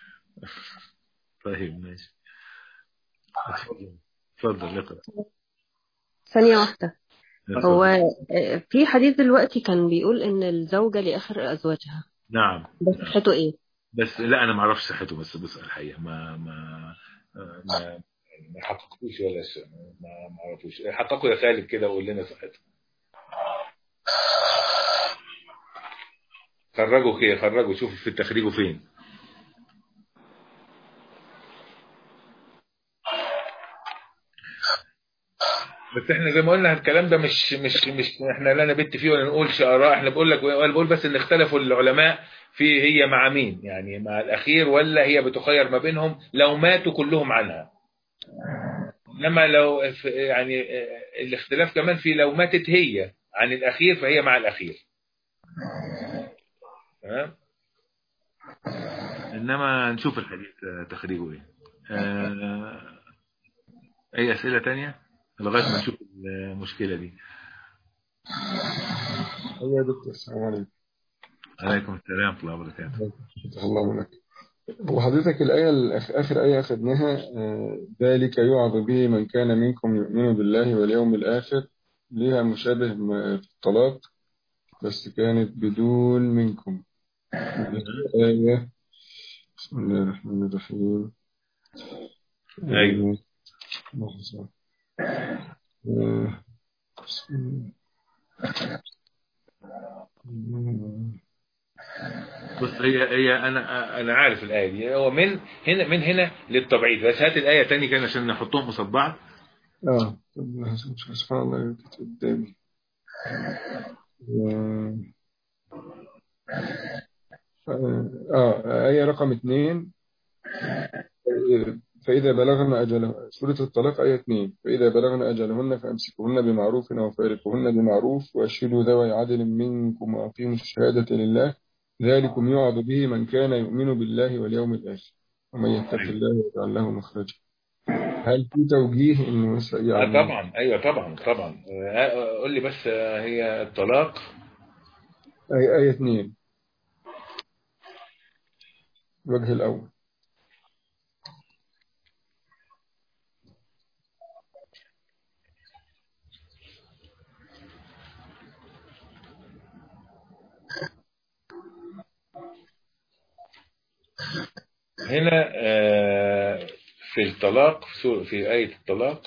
طيب ماشي اتفضل اتفضل اقرا ثانيه واحده هو في حديث دلوقتي كان بيقول ان الزوجه لاخر ازواجها نعم ده صحته ايه بس لا انا ما اعرفش صحته بس بسال الحقيقه ما ما ما ما حققوش ولا شيء ما ما اعرفوش حققوا يا خالد كده وقول لنا صحته خرجوا كده خرجوا شوفوا في تخريجه فين بس احنا زي ما قلنا الكلام ده مش مش مش احنا لا نبت فيه ولا نقولش اراء احنا بقول لك انا بقول بس ان اختلفوا العلماء في هي مع مين يعني مع الاخير ولا هي بتخير ما بينهم لو ماتوا كلهم عنها انما لو يعني الاختلاف كمان في لو ماتت هي عن الاخير فهي مع الاخير تمام انما نشوف الحديث تخريجه ايه آه اي اسئله تانية لغايه ما نشوف المشكله دي ايوه يا دكتور السلام عليكم عليكم السلام ورحمه الله وبركاته فتح الله لك وحضرتك الآية الأخ... آخر آية أخذناها آه ذلك يوعظ به من كان منكم يؤمن بالله واليوم الآخر ليها مشابه في الطلاق بس كانت بدون منكم آية بسم الله الرحمن الرحيم أيوة آه. بسم الله بص هي هي انا انا عارف الايه دي هو من هنا من هنا للتبعيد بس هات الايه تاني كده عشان نحطهم قصاد بعض اه سبحان الله قدامي اه آية رقم اثنين فإذا بلغن أجله سورة الطلاق آية 2 فإذا بلغن أجلهن فأمسكوهن بمعروف أو فارقوهن بمعروف وأشهدوا ذوي عدل منكم وأقيموا الشهادة لله ذلكم يوعظ به من كان يؤمن بالله واليوم الآخر ومن يتق الله يجعل له مخرجا هل في توجيه انه يعني طبعا ايوه طبعا طبعا قول لي بس هي الطلاق اي ايه 2 الوجه الاول هنا في الطلاق في آية الطلاق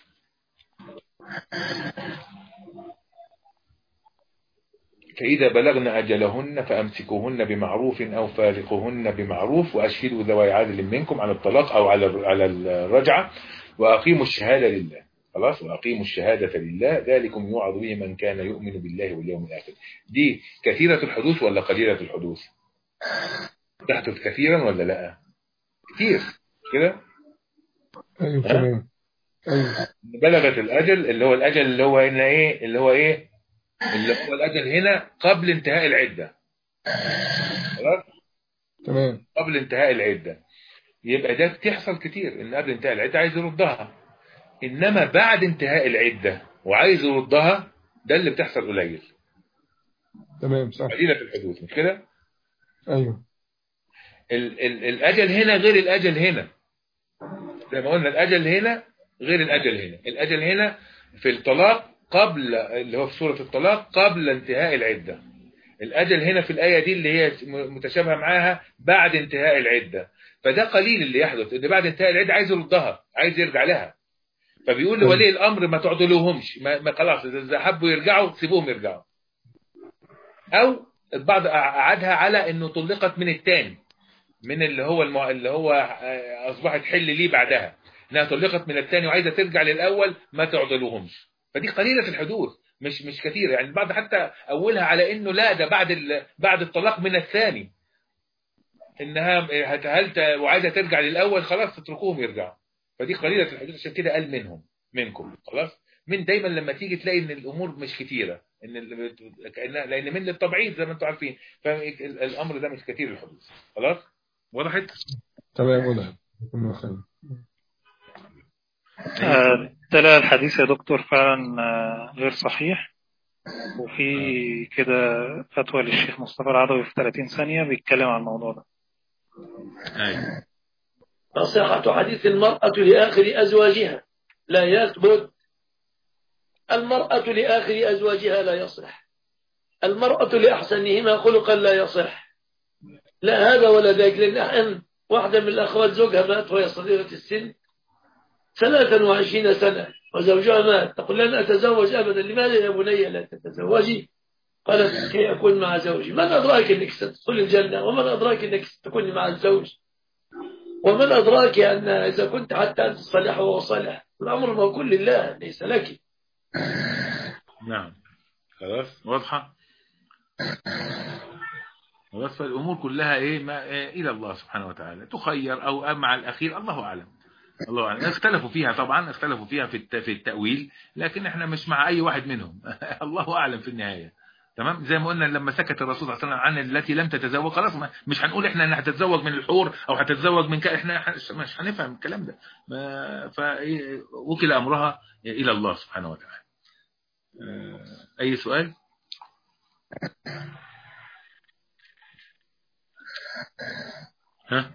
فإذا بلغن أجلهن فأمسكوهن بمعروف أو فارقوهن بمعروف وأشهدوا ذوي عدل منكم على الطلاق أو على على الرجعة وأقيموا الشهادة لله خلاص وأقيموا الشهادة لله ذلكم يوعظ به من كان يؤمن بالله واليوم الآخر دي كثيرة الحدوث ولا قليلة الحدوث تحدث كثيرا ولا لا كتير كده ايوه تمام ايوه بلغت الاجل اللي هو الاجل اللي هو هنا ايه اللي هو ايه اللي هو الاجل هنا قبل انتهاء العده خلاص تمام قبل انتهاء العدة يبقى ده بتحصل كتير ان قبل انتهاء العدة عايز يردها انما بعد انتهاء العدة وعايز يردها ده اللي بتحصل قليل تمام صح قليلة في الحدوث مش كده ايوه ال ال الأجل هنا غير الأجل هنا زي ما قلنا الأجل هنا غير الأجل هنا الأجل هنا في الطلاق قبل اللي هو في سورة الطلاق قبل انتهاء العدة الأجل هنا في الآية دي اللي هي متشابهة معاها بعد انتهاء العدة فده قليل اللي يحدث اللي بعد انتهاء العدة عايز يردها عايز يرجع لها فبيقول لولي الأمر ما تعدلوهمش ما, ما خلاص إذا حبوا يرجعوا سيبوهم يرجعوا أو البعض أعادها على إنه طلقت من الثاني من اللي هو المع... اللي هو أصبحت حل ليه بعدها انها طلقت من الثاني وعايزه ترجع للاول ما تعضلوهمش فدي قليله في الحدوث مش مش كثيره يعني البعض حتى اولها على انه لا ده بعد ال... بعد الطلاق من الثاني انها هل وعايزه ترجع للاول خلاص تتركوهم يرجعوا فدي قليله في الحدوث عشان كده قال منهم منكم خلاص من دايما لما تيجي تلاقي ان الامور مش كثيره ان ال... كأنها... لان من التبعيض زي ما انتم عارفين فالامر ده مش كثير الحدوث خلاص وضحت تمام وضحت كله خير طلع الحديث يا دكتور فعلا آه، غير صحيح وفي كده فتوى للشيخ مصطفى العدوي في 30 ثانية بيتكلم عن الموضوع ده ايوه نصيحة حديث المرأة لآخر أزواجها لا يثبت المرأة لآخر أزواجها لا يصح المرأة لأحسنهما خلقا لا يصح لا هذا ولا ذاك لأن أحيانا واحدة من الأخوات زوجها مات وهي صغيرة السن ثلاثا وعشرين سنة وزوجها مات تقول لن أتزوج أبدا لماذا يا بني لا تتزوجي قالت كي أكون مع زوجي من أدراك أنك ستدخل الجنة ومن أدراك أنك ستكون مع الزوج ومن أدراك أن إذا كنت حتى أنت صالح وهو صالح الأمر موكول لله ليس لك نعم خلاص واضحة خلاص فالأمور كلها إيه, ما إيه إلى الله سبحانه وتعالى تخير أو مع الأخير الله أعلم الله أعلم اختلفوا فيها طبعا اختلفوا فيها في الت- في التأويل لكن احنا مش مع أي واحد منهم الله أعلم في النهاية تمام زي ما قلنا لما سكت الرسول صلى الله عليه وسلم عن التي لم تتزوج خلاص ما مش هنقول احنا انها هتتزوج من الحور او هتتزوج من ك... احنا ح- مش هنفهم الكلام ده ما... فوكل امرها الى الله سبحانه وتعالى آه، اي سؤال ها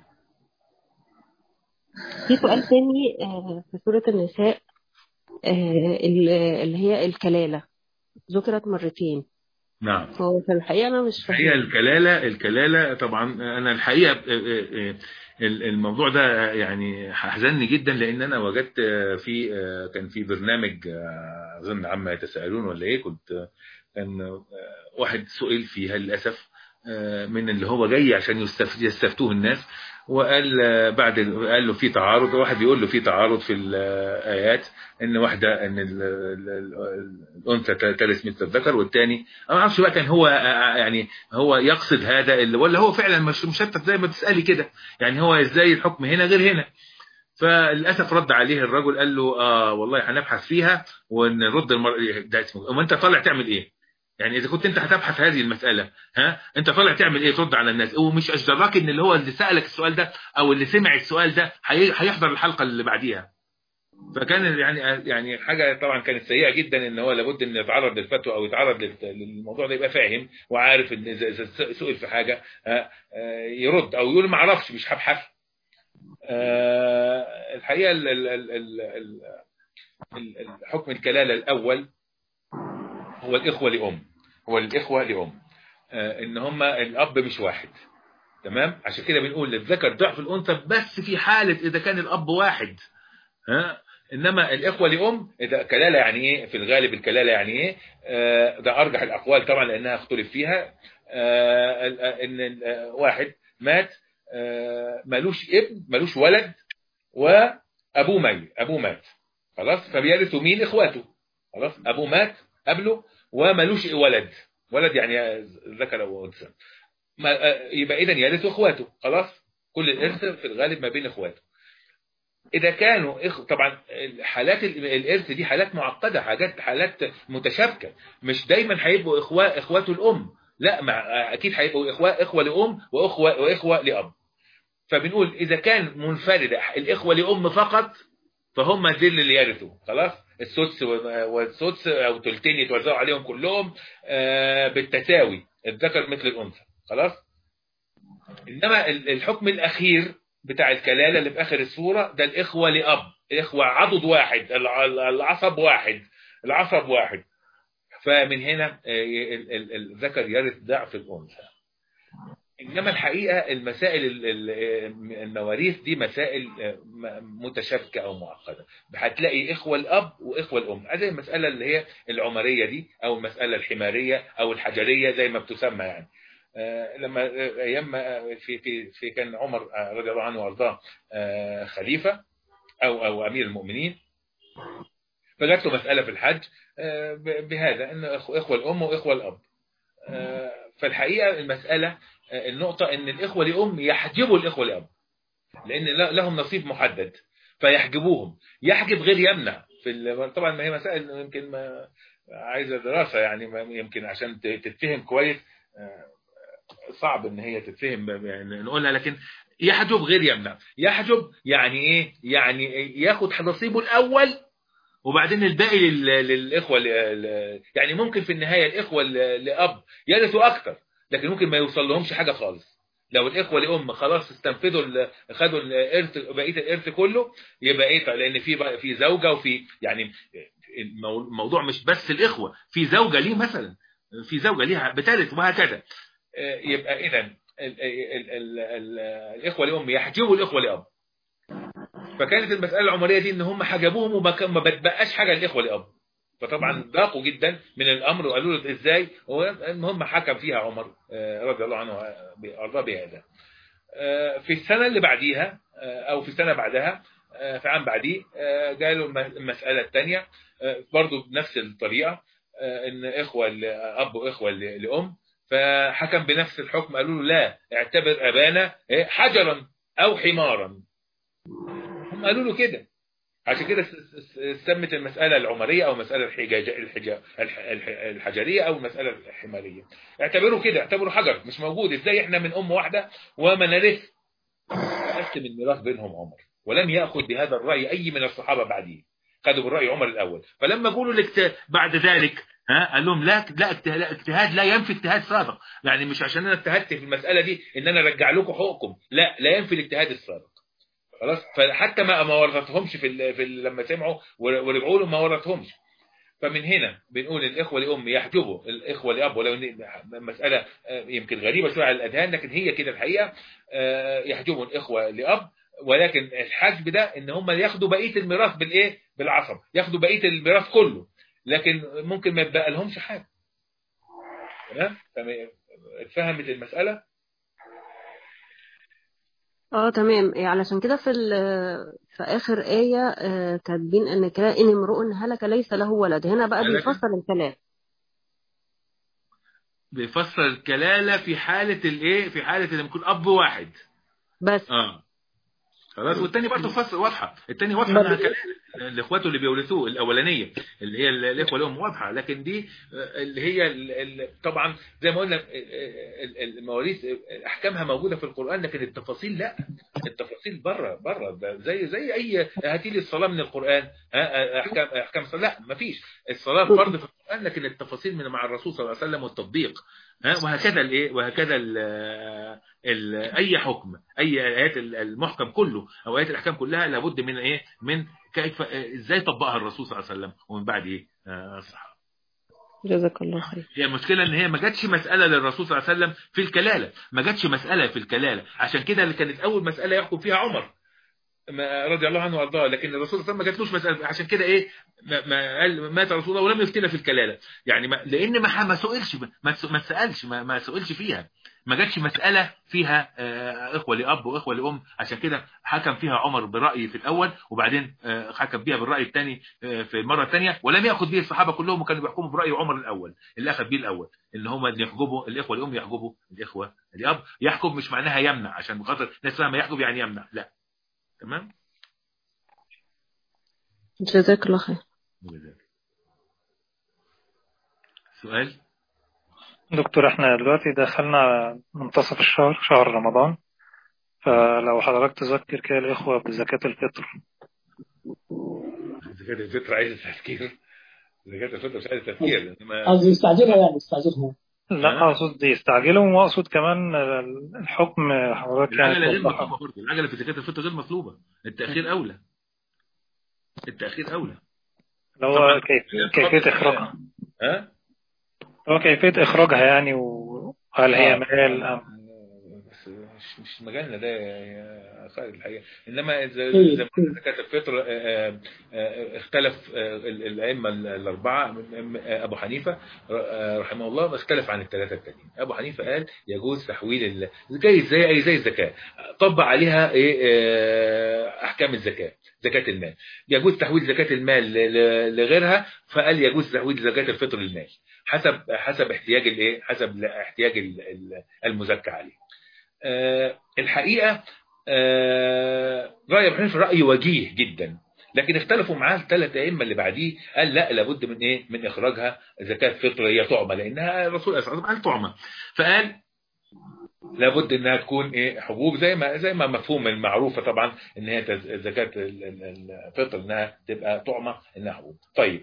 في سؤال تاني آه، في سورة النساء آه، ال- اللي هي الكلالة ذكرت مرتين نعم هو في الحقيقة أنا مش الحقيقة فاهمة الكلالة الكلالة طبعا أنا الحقيقة آه، آه، آه، الموضوع ده يعني حزنني جدا لأن أنا وجدت آه، في آه، كان في برنامج آه، أظن عما يتساءلون ولا إيه كنت آه، كان آه، واحد سئل فيها للأسف آه، من اللي هو جاي عشان يستف- يستفتوه الناس وقال آه، بعد قال له في تعارض واحد بيقول له في تعارض في الآيات ان واحده ان ال- ال- ال- الانثى ترث مثل الذكر والثاني انا ما اعرفش بقى كان هو آه، يعني هو يقصد هذا اللي ولا هو فعلا مش مشتت زي ما بتسالي كده يعني هو ازاي الحكم هنا غير هنا فللاسف رد عليه الرجل قال له اه والله هنبحث فيها ونرد المر... ده اسمه وما انت طالع تعمل ايه يعني اذا كنت انت هتبحث هذه المساله ها انت طالع تعمل ايه ترد على الناس ومش اشدراك ان اللي هو اللي سالك السؤال ده او اللي سمع السؤال ده هي- هيحضر الحلقه اللي بعديها فكان يعني يعني حاجه طبعا كانت سيئه جدا ان هو لابد ان يتعرض للفتوى او يتعرض لل- للموضوع ده يبقى فاهم وعارف ان اذا إذا سئل في حاجه آه، آه، يرد او يقول ما اعرفش مش هبحث آه، الحقيقه ال- ال- ال- ال- ال- ال- الحكم الكلاله الاول هو الاخوه لام هو الاخوه لام آه، ان هم الاب مش واحد تمام عشان كده بنقول للذكر ضعف الانثى بس في حاله اذا كان الاب واحد ها انما الاخوه لام اذا كلاله يعني ايه في الغالب الكلاله يعني ايه آه، ده ارجح الاقوال طبعا لانها اختلف فيها آه، ال- آه، ان ال- آه، واحد مات آه، ملوش ابن ملوش ولد وابوه ميت ابوه مات خلاص فبيرثوا مين اخواته خلاص ابوه مات قبله وملوش ولد ولد يعني ذكر او انثى ما- آه، يبقى اذا يرثوا اخواته خلاص كل الارث في الغالب ما بين اخواته اذا كانوا إخ... طبعا حالات ال- الارث دي حالات معقده حاجات حالات متشابكه مش دايما هيبقوا اخوه اخواته الام لا مع اكيد هيبقوا اخوه اخوه لام واخوه واخوه لاب فبنقول اذا كان منفرد الاخوه لام فقط فهم دول اللي يرثوا خلاص السدس والسدس او تلتين يتوزعوا عليهم كلهم آه، بالتساوي الذكر مثل الانثى خلاص انما ال- الحكم الاخير بتاع الكلاله اللي في اخر السوره ده الاخوه لاب اخوه عضد واحد الع- العصب واحد العصب واحد فمن هنا آه، ال- ال- الذكر يرث ضعف الانثى انما الحقيقه المسائل ال- ال- المواريث دي مسائل آه، م- متشابكه او معقده هتلاقي اخوه الاب واخوه الام زي المساله اللي هي العمريه دي او المساله الحماريه او الحجريه زي ما بتسمى يعني آه، لما آه، ايام ما- في في في كان عمر آه، رضي الله عنه وارضاه آه، خليفه او او امير المؤمنين فجات له مساله في الحج آه، ب- بهذا ان إخو- اخوه الام واخوه الاب آه، فالحقيقه المساله آه، النقطه ان الاخوه لام يحجبوا الاخوه لاب لان ل- لهم نصيب محدد فيحجبوهم يحجب غير يمنع في ال- طبعا ما هي مسائل يمكن ما عايزه دراسه يعني ما- يمكن عشان ت- تتفهم كويس آه، صعب ان هي تتفهم يعني نقولها لكن يحجب غير يمنع يحجب يعني ايه يعني ياخد نصيبه الاول وبعدين الباقي لل- للاخوه ل- ل- يعني ممكن في النهايه الاخوه ل- لاب يرثوا اكتر لكن ممكن ما يوصل لهمش حاجه خالص لو الاخوه لام خلاص استنفذوا ال- خدوا الارث بقيه الارث كله يبقى ايه لان في بقى في زوجه وفي يعني المو- الموضوع مش بس الاخوه في زوجه ليه مثلا في زوجه ليها بترث وهكذا آه، يبقى اذا ال- ال- ال- ال- الاخوه لام يحجبوا الاخوه لاب فكانت المساله العمريه دي ان هم حجبوهم وما كان- ما بتبقاش حاجه للاخوه لاب فطبعا ضاقوا جدا من الامر وقالوا له ازاي هو المهم حكم فيها عمر آه، رضي الله عنه وارضاه بهذا آه، في السنه اللي بعديها آه، او في السنه بعدها آه، في عام بعديه آه، جاله الم- المساله الثانيه برضه بنفس الطريقه آه، ان اخوه لاب واخوه ل- لام فحكم بنفس الحكم قالوا له لا اعتبر ابانا إيه، حجرا او حمارا هم قالوا له كده عشان كده س- س- سمت المسألة العمرية أو المسألة الحجاج الحجا الح- الح- الحجرية أو المسألة الحمارية اعتبروا كده اعتبروا حجر مش موجود ازاي احنا من أم واحدة وما نرث قسم الميراث بينهم عمر ولم يأخذ بهذا الرأي أي من الصحابة بعديه خدوا بالرأي عمر الأول فلما قولوا الاجت... بعد ذلك ها قال لهم لا لا اجتهاد, لا اجتهاد لا ينفي اجتهاد سابق يعني مش عشان انا اجتهدت في المسألة دي ان انا ارجع لكم حقوقكم لا لا ينفي الاجتهاد السابق خلاص فحتى ما ما ورثتهمش في, ال... في ال... لما سمعوا ور- ورجعوا له ما ورثهمش فمن هنا بنقول الاخوه لام يحجبوا الاخوه لاب ولو ان مساله آه، يمكن غريبه شويه على الاذهان لكن هي كده الحقيقه آه، يحجبوا الاخوه لاب ولكن الحجب ده ان هم ياخدوا بقيه الميراث بالايه بالعصب ياخدوا بقيه الميراث كله لكن ممكن ما يبقى لهمش حاجه تمام تمام. اتفهمت المساله اه تمام إيه علشان كده في ال- في اخر آية آه، كاتبين ان كائن امرؤ هلك ليس له ولد هنا بقى هلك؟ بيفسر الكلام بيفسر الكلاله في حاله الايه في حاله ان يكون اب واحد بس اه خلاص والتاني برضه فصل واضحه التاني واضحه انها كلام لاخواته اللي بيورثوه الاولانيه اللي هي الاخوه لهم واضحه لكن دي آه، اللي هي ال- ال- طبعا زي ما قلنا ال- ال- المواريث آه، احكامها موجوده في القران لكن التفاصيل لا التفاصيل بره بره ده زي زي اي هاتي لي الصلاه من القران ها، احكام احكام الصلاه لا مفيش الصلاه فرض في القران لكن التفاصيل من مع الرسول صلى الله عليه وسلم والتطبيق ها وهكذا الايه وهكذا ال ال اي حكم اي ايات المحكم كله او ايات الاحكام كلها لابد من ايه من كيف ازاي طبقها الرسول صلى الله عليه وسلم ومن بعد ايه آه، الصحابه جزاك الله خير هي المشكله ان هي ما جاتش مساله للرسول صلى الله عليه وسلم في الكلاله ما جاتش مساله في الكلاله عشان كده اللي كانت اول مساله يحكم فيها عمر ما- رضي الله عنه وارضاه لكن الرسول صلى الله عليه وسلم ما جاتلوش مساله عشان كده ايه ما, ما قال مات رسول الله ولم يفتنا في الكلاله يعني ما لان ما ما سئلش ما س- ما سالش ما, ما سئلش فيها ما جاتش مساله فيها آه، اخوه لاب واخوه لام عشان كده حكم فيها عمر برايه في الاول وبعدين آه، حكم بيها بالراي الثاني في المره الثانيه ولم ياخذ به الصحابه كلهم وكانوا بيحكموا براي عمر الاول اللي اخذ بيه الاول ان هم اللي يحجبوا الاخوه الام يحجبوا الاخوه الاب يحكم مش معناها يمنع عشان بخاطر الناس فاهمه يحجب يعني يمنع لا تمام جزاك الله خير وبذلك. سؤال دكتور احنا دلوقتي دخلنا منتصف الشهر شهر رمضان فلو حضرتك تذكر كده الإخوة بزكاة الفطر زكاة الفطر عايز تفكير زكاة الفطر مش عايز تفكير انما قصدي يستعجلها يعني يستعجلها لا أقصد دي يستعجلهم وأقصد كمان الحكم حضرتك العجلة يعني غير توضحها. مطلوبة برضه العجلة في زكاة الفطر غير مطلوبة التأخير أولى التأخير أولى اللي هو طبعاً. كيف كيفية إخراجها ها اللي هو كيفية إخراجها يعني وهل هي آه. مال أم بس مش مش مجالنا ده يا خالد الحقيقه انما اذا طيب، زي ما طيب. قلنا زكاه الفطر آه، آه، اختلف آه، ال- الائمه الاربعه من- آه، ابو حنيفه آه، رحمه الله اختلف عن الثلاثه التانيين ابو حنيفه قال يجوز تحويل ال- زي زي اي زي الزكاه طبق عليها ايه آه، احكام الزكاه زكاه المال يجوز تحويل زكاه المال ل- ل- لغيرها فقال يجوز تحويل زكاه الفطر للمال حسب حسب احتياج الايه حسب احتياج ال- ال- المزكى عليه آه، الحقيقة آه، رأي أبو حنيفة رأي وجيه جدا لكن اختلفوا معاه الثلاث أئمة اللي بعديه قال لا لابد من إيه من إخراجها زكاة فطر هي طعمة لأنها الرسول صلى الله عليه وسلم قال طعمة فقال لابد انها تكون ايه حبوب زي ما زي ما مفهوم المعروفه طبعا ان هي تز- زكاه ال- ال- الفطر انها تبقى طعمه انها حبوب طيب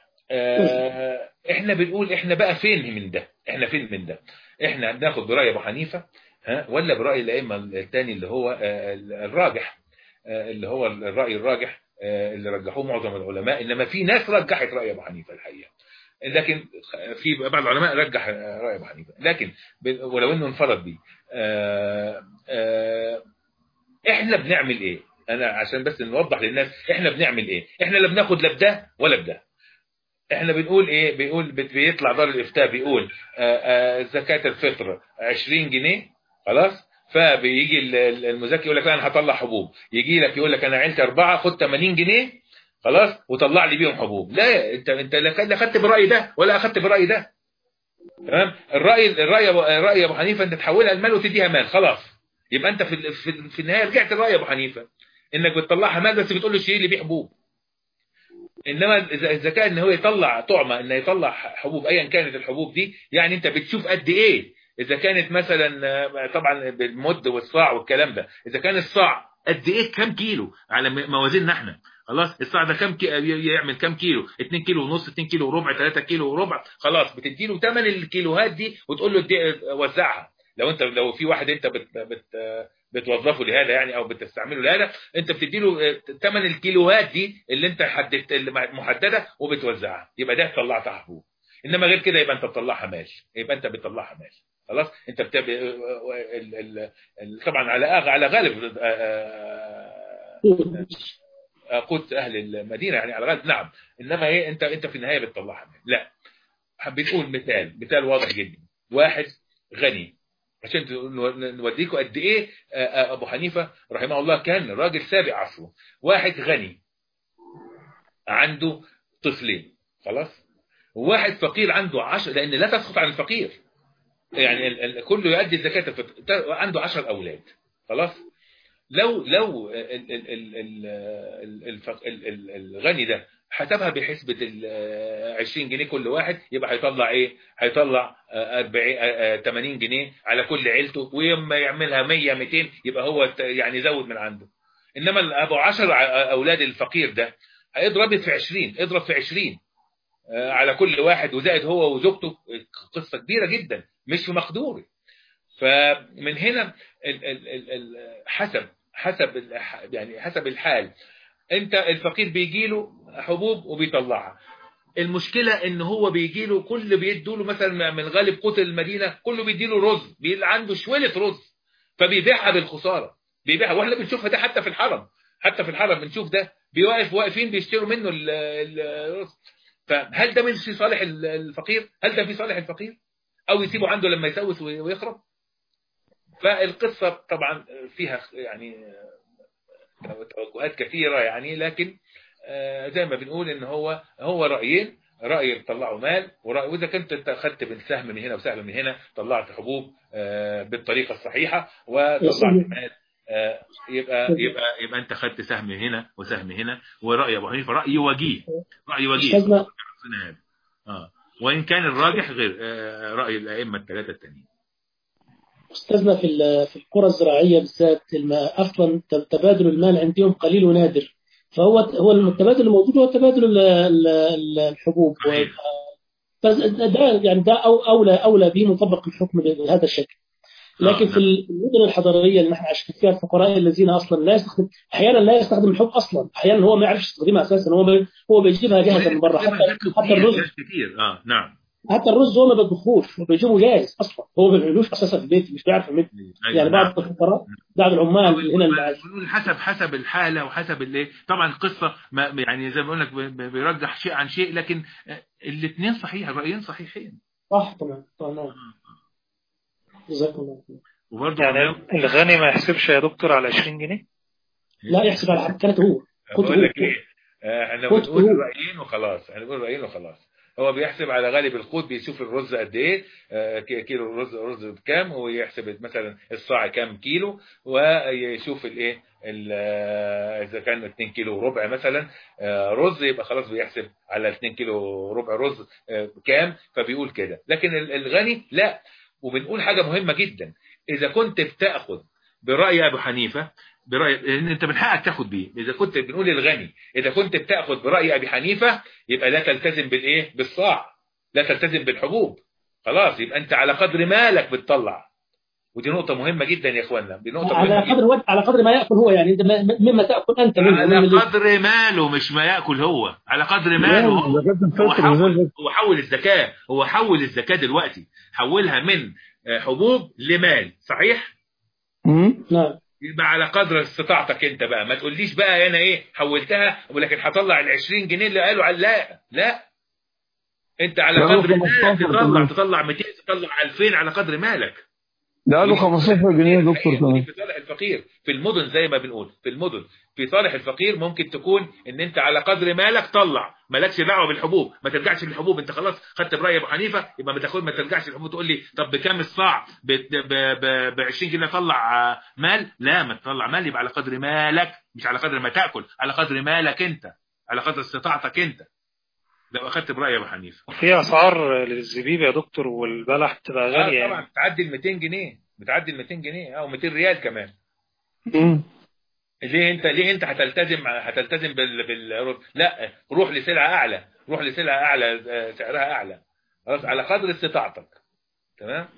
آه احنا بنقول احنا بقى فين من ده احنا فين من ده احنا بناخد براي ابو حنيفه ها ولا براي الائمه الثاني اللي هو آه، الراجح آه، اللي هو الراي الراجح آه، اللي رجحوه معظم العلماء انما في ناس رجحت راي ابو حنيفه الحقيقه لكن في بعض العلماء رجح راي ابو حنيفه لكن ب- ولو انه انفرد بيه آه، آه، احنا بنعمل ايه انا عشان بس نوضح للناس احنا بنعمل ايه احنا لا بناخد لا بده ولا بده احنا بنقول ايه بيقول بت- بيطلع دار الافتاء بيقول آه، آه، زكاة الفطر 20 جنيه خلاص فبيجي ال- ال- المزكي يقول لك لا انا هطلع حبوب يجي لك يقول لك انا عيلتي اربعه خد 80 جنيه خلاص وطلع لي بيهم حبوب لا انت انت لا خد- لا خدت براي ده ولا اخدت براي ده تمام الراي الراي أبو- الراي ابو حنيفه انت تحولها المال وتديها مال خلاص يبقى انت في ال- في, في النهايه رجعت لراي ابو حنيفه انك بتطلعها مال بس بتقول له شيل لي بيه حبوب انما الز- الذكاء ان هو يطلع طعمه انه يطلع حبوب ايا كانت الحبوب دي يعني انت بتشوف قد ايه اذا كانت مثلا آه، طبعا بالمد والصاع والكلام ده اذا كان الصاع قد ايه كام كيلو على م- موازيننا احنا خلاص الصاع ده كام كي... يعمل كام كيلو 2 كيلو ونص 2 كيلو وربع 3 كيلو وربع خلاص بتديله ثمن الكيلوهات دي وتقول له ادي- وزعها لو انت لو في واحد انت بت... بت... بتوظفه لهذا يعني او بتستعمله لهذا انت بتديله ثمن الكيلوهات دي اللي انت حددت اللي محدده وبتوزعها يبقى ده طلعتها حبوب انما غير كده يبقى انت بتطلعها مال يبقى انت بتطلعها مال خلاص انت بتب... ال... ال... ال... طبعا على أغ... على غالب آه، قوت اهل المدينه يعني على غالب نعم انما ايه انت انت في النهايه بتطلعها مال لا بنقول مثال مثال واضح جدا واحد غني عشان نوديكم قد ايه آه، آه، ابو حنيفه رحمه الله كان راجل سابق عصره واحد غني عنده طفلين خلاص وواحد فقير عنده عشر لان لا تسقط عن الفقير يعني ال- ال- كله يؤدي زكاه الفطر ت- عنده عشر اولاد خلاص لو لو ال- ال- ال- ال- ال- الفق- ال- ال- الغني ده حسبها بحسبة ال 20 جنيه كل واحد يبقى هيطلع ايه؟ هيطلع آه، 40 آه، آه، 80 جنيه على كل عيلته ويوم ما يعملها 100 200 يبقى هو ت- يعني زود من عنده. انما ابو 10 اولاد الفقير ده هيضرب في 20 اضرب في 20 آه، على كل واحد وزائد هو وزوجته قصه كبيره جدا مش في مقدوره. فمن هنا ال ال ال ال حسب حسب ال- يعني حسب الحال انت الفقير بيجي له حبوب وبيطلعها المشكله ان هو بيجي له كل بيدوا له مثلا من غالب قوت المدينه كله بيدي له رز بي عنده شويه رز فبيبيعها بالخساره بيبيعها واحنا بنشوفها ده حتى في الحرم حتى في الحرم بنشوف ده بيوقف واقفين بيشتروا منه ال- ال- الرز فهل ده مش في صالح ال- الفقير هل ده في صالح الفقير او يسيبه عنده لما يسوس وي- ويخرب فالقصه طبعا فيها يعني توجهات كثيره يعني لكن آه، زي ما بنقول ان هو هو رايين راي طلعوا مال ورأي واذا كنت انت اخذت بالسهم من هنا وسهم من هنا طلعت حبوب آه، بالطريقه الصحيحه وطلعت مال آه، يبقى يبقى يبقى انت خدت سهم هنا وسهم هنا وراي ابو حنيفه راي وجيه راي وجيه أستاذنا هذا اه وان كان الراجح غير آه، راي الائمه الثلاثه التانيين استاذنا في ال- في القرى الزراعيه بالذات الماء اصلا تبادل المال عندهم قليل ونادر فهو هو التبادل الموجود هو تبادل ال- ال- ال- الحبوب صحيح. بس ده يعني ده أو اولى اولى به مطبق الحكم بهذا الشكل لكن آه، في المدن الحضريه اللي نحن عايشين فيها الفقراء الذين اصلا لا يستخدم احيانا لا يستخدم الحب اصلا احيانا هو ما يعرفش يستخدمها اساسا هو بي- هو بيجيبها جاهزه من بره حتى حتى الرز ناس كتير اه نعم حتى الرز هو ما بيطبخوش هو بيجيبه جاهز اصلا هو ما بيعملوش اساسا في البيت مش بيعرف يعمل أيوة، يعني نعم. بعض الفقراء بعض العمال اللي هنا اللي عايشين بنقول حسب حسب الحاله وحسب الايه طبعا القصه ما يعني زي ما بقول لك ب- ب- بيرجح شيء عن شيء لكن الاثنين صحيح الرايين صحيحين صح طبعا طبعا جزاكم الله خير وبرضه يعني الغني ما يحسبش يا دكتور على 20 جنيه لا يحسب على حركاته هو خد بقول لك هو. ايه آه، احنا خد بنقول هو. رايين وخلاص احنا بنقول رايين وخلاص هو بيحسب على غالب القوت بيشوف الرز قد ايه آه، كي- كيلو الرز رز بكام ويحسب مثلا الصاع كام كيلو ويشوف الايه ال- آه، اذا كان 2 كيلو وربع مثلا آه، رز يبقى خلاص بيحسب على 2 كيلو ربع رز آه، كام فبيقول كده لكن ال- الغني لا وبنقول حاجه مهمه جدا اذا كنت بتاخذ براي ابو حنيفه برأي لأن أنت من حقك تاخد بيه إذا كنت بنقول الغني إذا كنت بتاخد برأي أبي حنيفة يبقى لا تلتزم بالإيه بالصاع لا تلتزم بالحبوب خلاص يبقى أنت على قدر مالك بتطلع ودي نقطة مهمة جدا يا إخواننا دي نقطة على مهمة جدا قدر ود... على قدر ما ياكل هو يعني انت ما- مما تاكل انت منه على من- قدر ماله مش ما ياكل هو على قدر ماله هو زكاة هو الفطر حول وزي هو حول الزكاة هو حول الزكاة دلوقتي حولها من آه، حبوب لمال صحيح مم. نعم يبقى على قدر استطاعتك انت بقى ما تقوليش بقى انا ايه حولتها ولكن هطلع ال 20 جنيه اللي قالوا على لا لا انت على لا، قدر هو مالك 15 تطلع كمان. تطلع 200 تطلع 2000 على قدر مالك ده قالوا 15 جنيه يا دكتور كمان في صالح الفقير في المدن زي ما بنقول في المدن في صالح الفقير ممكن تكون ان انت على قدر مالك طلع مالكش دعوه بالحبوب ما ترجعش للحبوب انت خلاص خدت براي ابو حنيفه يبقى ما تاخد ما ترجعش للحبوب تقول لي طب بكام الصاع ب 20 جنيه اطلع آه، مال لا ما تطلع مال يبقى على قدر مالك مش على قدر ما تاكل على قدر مالك انت على قدر استطاعتك انت لو اخدت براي ابو حنيفه وفي اسعار للزبيب يا دكتور والبلح بتبقى غاليه آه طبعا يعني بتعدي ال 200 جنيه بتعدي ال 200 جنيه او 200 ريال كمان مم. ليه انت ليه انت هتلتزم هتلتزم بال, بال... لا روح لسلعه اعلى روح لسلعه اعلى آه، سعرها اعلى خلاص على قدر استطاعتك تمام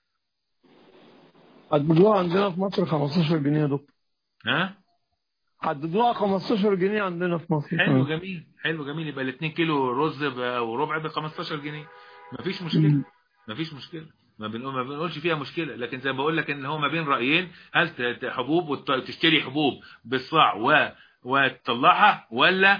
حددوها عندنا في مصر 15 جنيه يا دكتور ها حددوها 15 جنيه عندنا في مصر حلو جميل حلو جميل يبقى ال 2 كيلو رز ب- وربع ب 15 جنيه مفيش مشكله مفيش مشكله ما بنقول ما بنقولش فيها مشكله لكن زي ما بقول لك ان هو ما بين رايين هل ت- ت- حبوب وتشتري حبوب بالصاع و وتطلعها ولا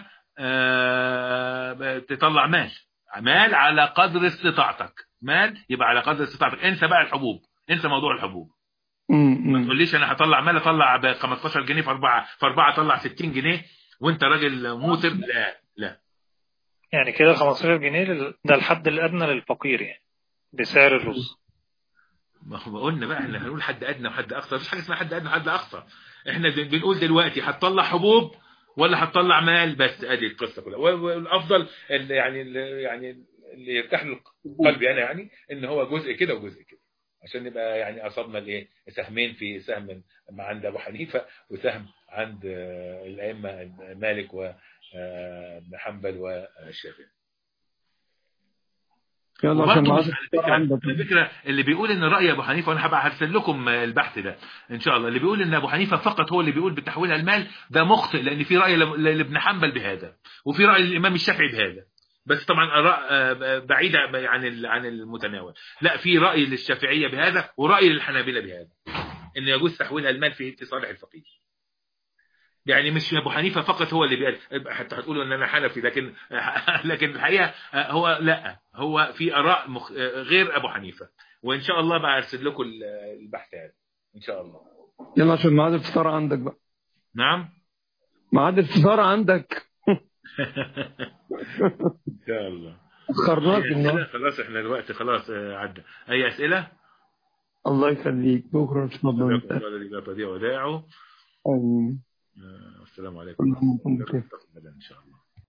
آه تطلع مال مال على قدر استطاعتك مال يبقى على قدر استطاعتك انسى بقى الحبوب انسى موضوع الحبوب ما تقوليش انا هطلع مال اطلع ب 15 جنيه في اربعه في اربعه اطلع 60 جنيه وانت راجل موسر لا لا يعني كده 15 جنيه لل- ده الحد الادنى للفقير يعني بسعر الرز ما هو قلنا بقى احنا هنقول حد ادنى وحد اقصى مفيش حاجه اسمها حد ادنى وحد اقصى احنا بن- بنقول دلوقتي هتطلع حبوب ولا هتطلع مال بس ادي القصه كلها و- والافضل اللي يعني اللي يعني اللي يرتاح له قلبي انا يعني ان هو جزء كده وجزء كده عشان نبقى يعني اصابنا الايه سهمين في سهم عند ابو حنيفه وسهم عند آه، الائمه مالك وابن حنبل والشافعي يلا عشان وبرضه ما مش على فكرة, على فكرة اللي بيقول ان رأي ابو حنيفة وانا هبقى هرسل لكم البحث ده ان شاء الله اللي بيقول ان ابو حنيفة فقط هو اللي بيقول بتحويلها المال ده مخطئ لان في رأي ل- لابن حنبل بهذا وفي رأي الامام الشافعي بهذا بس طبعا اراء آه، بعيدة عن ال- عن المتناول لا في رأي للشافعية بهذا ورأي للحنابلة بهذا ان يجوز تحويلها المال في في صالح الفقير يعني مش ابو حنيفه فقط هو اللي بيقال حتى هتقولوا ان انا حنفي لكن لكن الحقيقه هو لا هو في اراء مخ... غير ابو حنيفه وان شاء الله بقى ارسل لكم البحث هذا ان شاء الله يلا عشان ميعاد الفطار عندك بقى نعم ميعاد الفطار عندك ان شاء الله اخرناك أي النهارده أسئلة؟ خلاص احنا الوقت خلاص آه، عدى اي اسئله الله يخليك بكره ان شاء الله جزاكم الله الذي لا تضيع ودائعه آمين. آه، السلام عليكم كل عام وانتم بخير. ان شاء الله